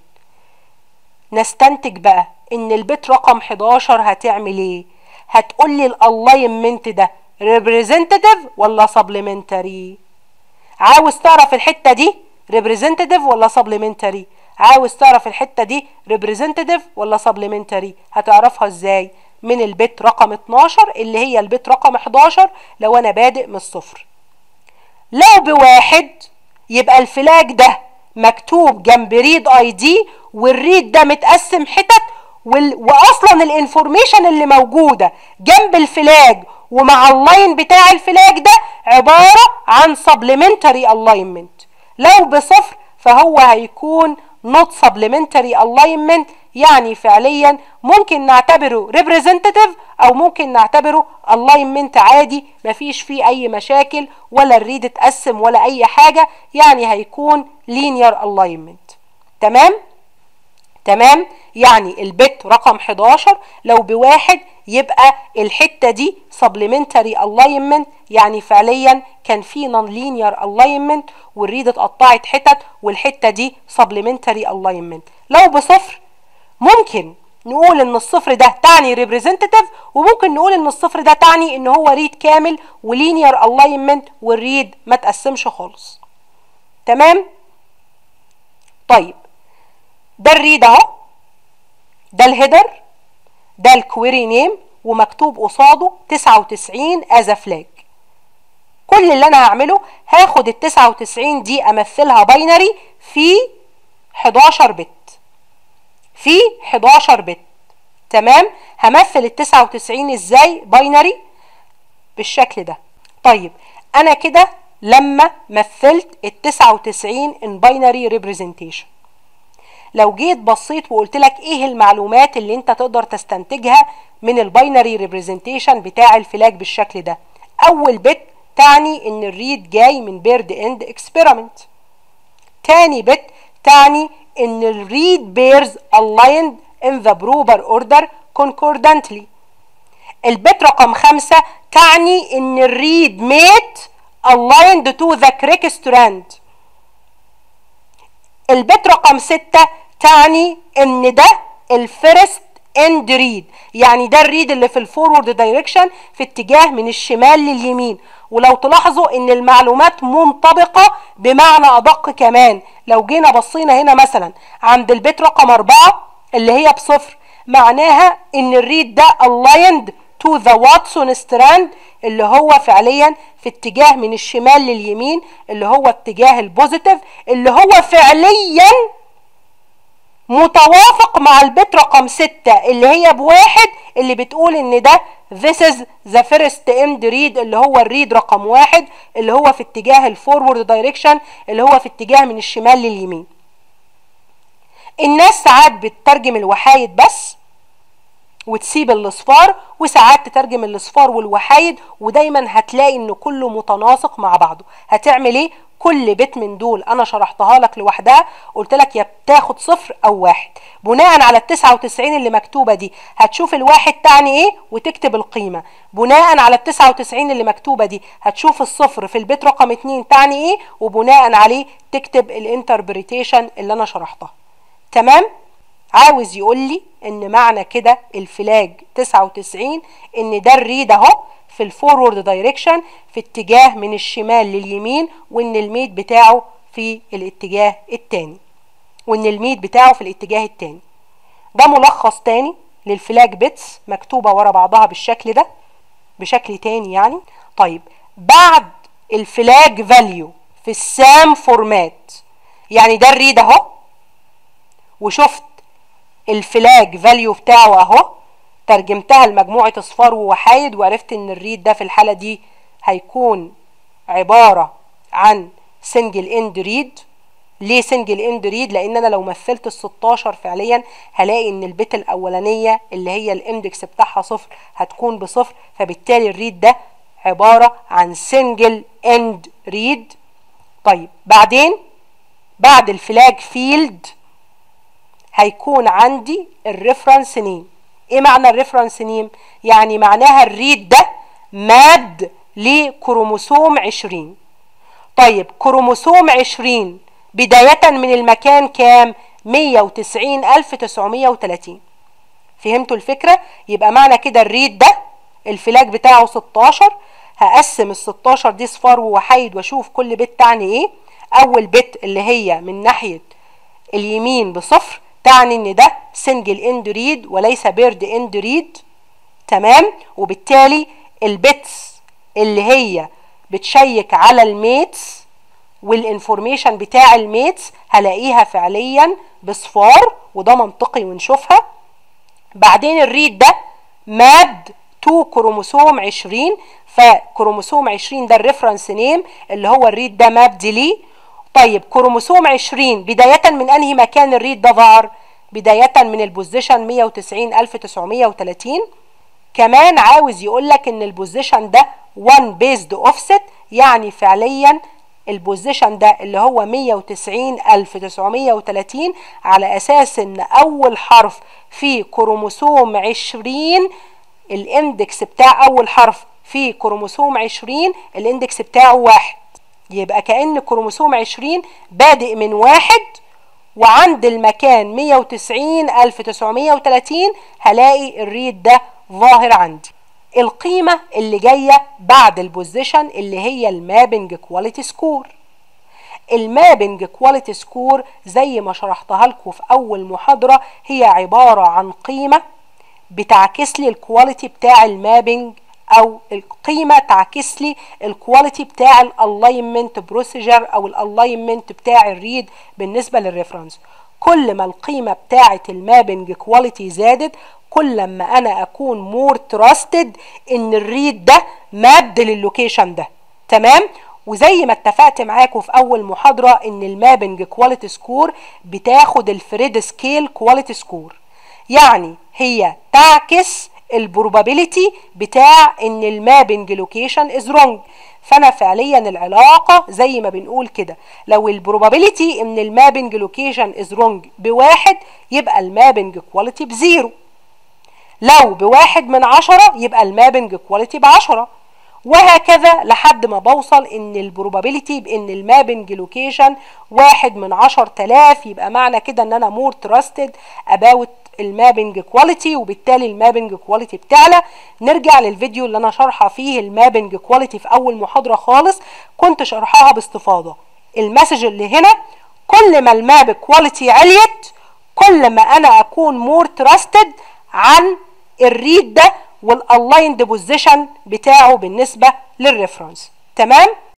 نستنتج بقى ان البيت رقم 11 هتعمل ايه هتقول لي الالاينمنت ده representative ولا supplementary عاوز تعرف الحتة دي representative ولا supplementary عاوز تعرف الحتة دي representative ولا supplementary هتعرفها ازاي من البيت رقم 12 اللي هي البيت رقم 11 لو انا بادئ من الصفر لو بواحد يبقى الفلاج ده مكتوب جنب ريد اي دي والريد ده متقسم حتت وال... واصلا الانفورميشن اللي موجوده جنب الفلاج ومع اللاين بتاع الفلاج ده عباره عن supplementary alignment لو بصفر فهو هيكون not supplementary alignment يعني فعليا ممكن نعتبره representative او ممكن نعتبره alignment عادي مفيش فيه اي مشاكل ولا الريد اتقسم ولا اي حاجة يعني هيكون linear alignment تمام تمام يعني البت رقم 11 لو بواحد يبقى الحتة دي supplementary alignment يعني فعليا كان في non linear alignment والريد اتقطعت حتت والحتة دي supplementary alignment لو بصفر ممكن نقول ان الصفر ده تعني representative وممكن نقول ان الصفر ده تعني ان هو ريد كامل ولينير alignment والريد ما تقسمش خالص تمام طيب ده الريد اهو ده الهيدر ده الكويري نيم ومكتوب قصاده 99 از فلاج كل اللي انا هعمله هاخد ال 99 دي امثلها باينري في 11 بت في 11 بت تمام همثل ال 99 ازاي باينري بالشكل ده طيب انا كده لما مثلت ال 99 ان باينري ريبريزنتيشن لو جيت بصيت وقلت لك ايه المعلومات اللي انت تقدر تستنتجها من الباينري ريبريزنتيشن بتاع الفلاج بالشكل ده اول بت تعني ان الريد جاي من بيرد اند اكسبيرمنت تاني بت تعني ان الريد بيرز aligned in the proper order concordantly البت رقم خمسة تعني ان الريد ميت aligned to the correct strand البت رقم ستة تعني ان ده الفيرست اند ريد يعني ده الريد اللي في الفورورد دايركشن في اتجاه من الشمال لليمين ولو تلاحظوا ان المعلومات منطبقة بمعنى ادق كمان لو جينا بصينا هنا مثلا عند البيت رقم اربعة اللي هي بصفر معناها ان الريد ده aligned to the Watson strand اللي هو فعليا في اتجاه من الشمال لليمين اللي هو اتجاه البوزيتيف اللي هو فعليا متوافق مع البيت رقم ستة اللي هي بواحد اللي بتقول ان ده this is the first end read اللي هو الريد رقم واحد اللي هو في اتجاه الفورورد دايركشن اللي هو في اتجاه من الشمال لليمين الناس ساعات بتترجم الوحايد بس وتسيب الاصفار وساعات تترجم الاصفار والوحايد ودايما هتلاقي ان كله متناسق مع بعضه هتعمل ايه كل بيت من دول انا شرحتها لك لوحدها قلت لك يا بتاخد صفر او واحد بناء على ال 99 اللي مكتوبه دي هتشوف الواحد تعني ايه وتكتب القيمه بناء على ال 99 اللي مكتوبه دي هتشوف الصفر في البيت رقم 2 تعني ايه وبناء عليه تكتب الانتربريتيشن اللي انا شرحتها تمام عاوز يقول لي ان معنى كده الفلاج 99 ان ده الريد اهو في الفورورد دايركشن في اتجاه من الشمال لليمين وان الميت بتاعه في الاتجاه التاني وان الميت بتاعه في الاتجاه التاني ده ملخص تاني للفلاج بيتس مكتوبة ورا بعضها بالشكل ده بشكل تاني يعني طيب بعد الفلاج فاليو في السام فورمات يعني ده الريد اهو وشفت الفلاج فاليو بتاعه اهو ترجمتها لمجموعة اصفار ووحايد وعرفت ان الريد ده في الحالة دي هيكون عبارة عن سنجل اند ريد ليه سنجل اند ريد لان انا لو مثلت ال 16 فعليا هلاقي ان البت الاولانية اللي هي الاندكس بتاعها صفر هتكون بصفر فبالتالي الريد ده عبارة عن سنجل اند ريد طيب بعدين بعد الفلاج فيلد هيكون عندي الريفرنس نيم ايه معنى الريفرنس نيم يعني معناها الريد ده ماد لكروموسوم 20 طيب كروموسوم 20 بداية من المكان كام 190930 فهمتوا الفكرة يبقى معنى كده الريد ده الفلاج بتاعه 16 هقسم ال 16 دي صفار ووحيد واشوف كل بت تعني ايه اول بت اللي هي من ناحية اليمين بصفر تعني ان ده سنجل اند ريد وليس بيرد اند ريد تمام وبالتالي البيتس اللي هي بتشيك على الميتس والانفورميشن بتاع الميتس هلاقيها فعليا بصفار وده منطقي ونشوفها بعدين الريد ده ماد تو كروموسوم 20 فكروموسوم 20 ده الريفرنس نيم اللي هو الريد ده مابد ليه طيب كروموسوم 20 بداية من انهي مكان الريد ده ظهر بداية من البوزيشن 190930 كمان عاوز يقول لك ان البوزيشن ده 1 بيزد اوفست يعني فعليا البوزيشن ده اللي هو 190930 على اساس ان اول حرف في كروموسوم 20 الاندكس بتاع اول حرف في كروموسوم 20 الاندكس بتاعه واحد يبقى كأن كروموسوم 20 بادئ من واحد وعند المكان 190 1930 هلاقي الريد ده ظاهر عندي القيمة اللي جاية بعد البوزيشن اللي هي المابنج كواليتي سكور المابنج كواليتي سكور زي ما شرحتها لكم في اول محاضرة هي عبارة عن قيمة بتعكس لي الكواليتي بتاع المابنج او القيمه تعكس لي الكواليتي بتاع الالاينمنت بروسيجر او الالاينمنت بتاع الريد بالنسبه للريفرنس كل ما القيمه بتاعه المابنج كواليتي زادت كل ما انا اكون مور تراستد ان الريد ده ماب للوكيشن ده تمام وزي ما اتفقت معاكم في اول محاضره ان المابنج كواليتي سكور بتاخد الفريد سكيل كواليتي سكور يعني هي تعكس البروبابيلتي بتاع ان المابنج لوكيشن از رونج فانا فعليا العلاقه زي ما بنقول كده لو البروبابيلتي ان المابنج لوكيشن از رونج بواحد يبقى المابنج كواليتي بزيرو لو بواحد من عشرة يبقى المابنج كواليتي بعشرة وهكذا لحد ما بوصل ان البروبابيلتي بان المابنج لوكيشن واحد من عشر تلاف يبقى معنى كده ان انا مور تراستد اباوت المابنج كواليتي وبالتالي المابنج كواليتي بتعلى نرجع للفيديو اللي انا شارحه فيه المابنج كواليتي في اول محاضره خالص كنت شرحها باستفاضه المسج اللي هنا كل ما الماب كواليتي عليت كل ما انا اكون مور تراستد عن الريد ده والالايند بوزيشن بتاعه بالنسبه للريفرنس تمام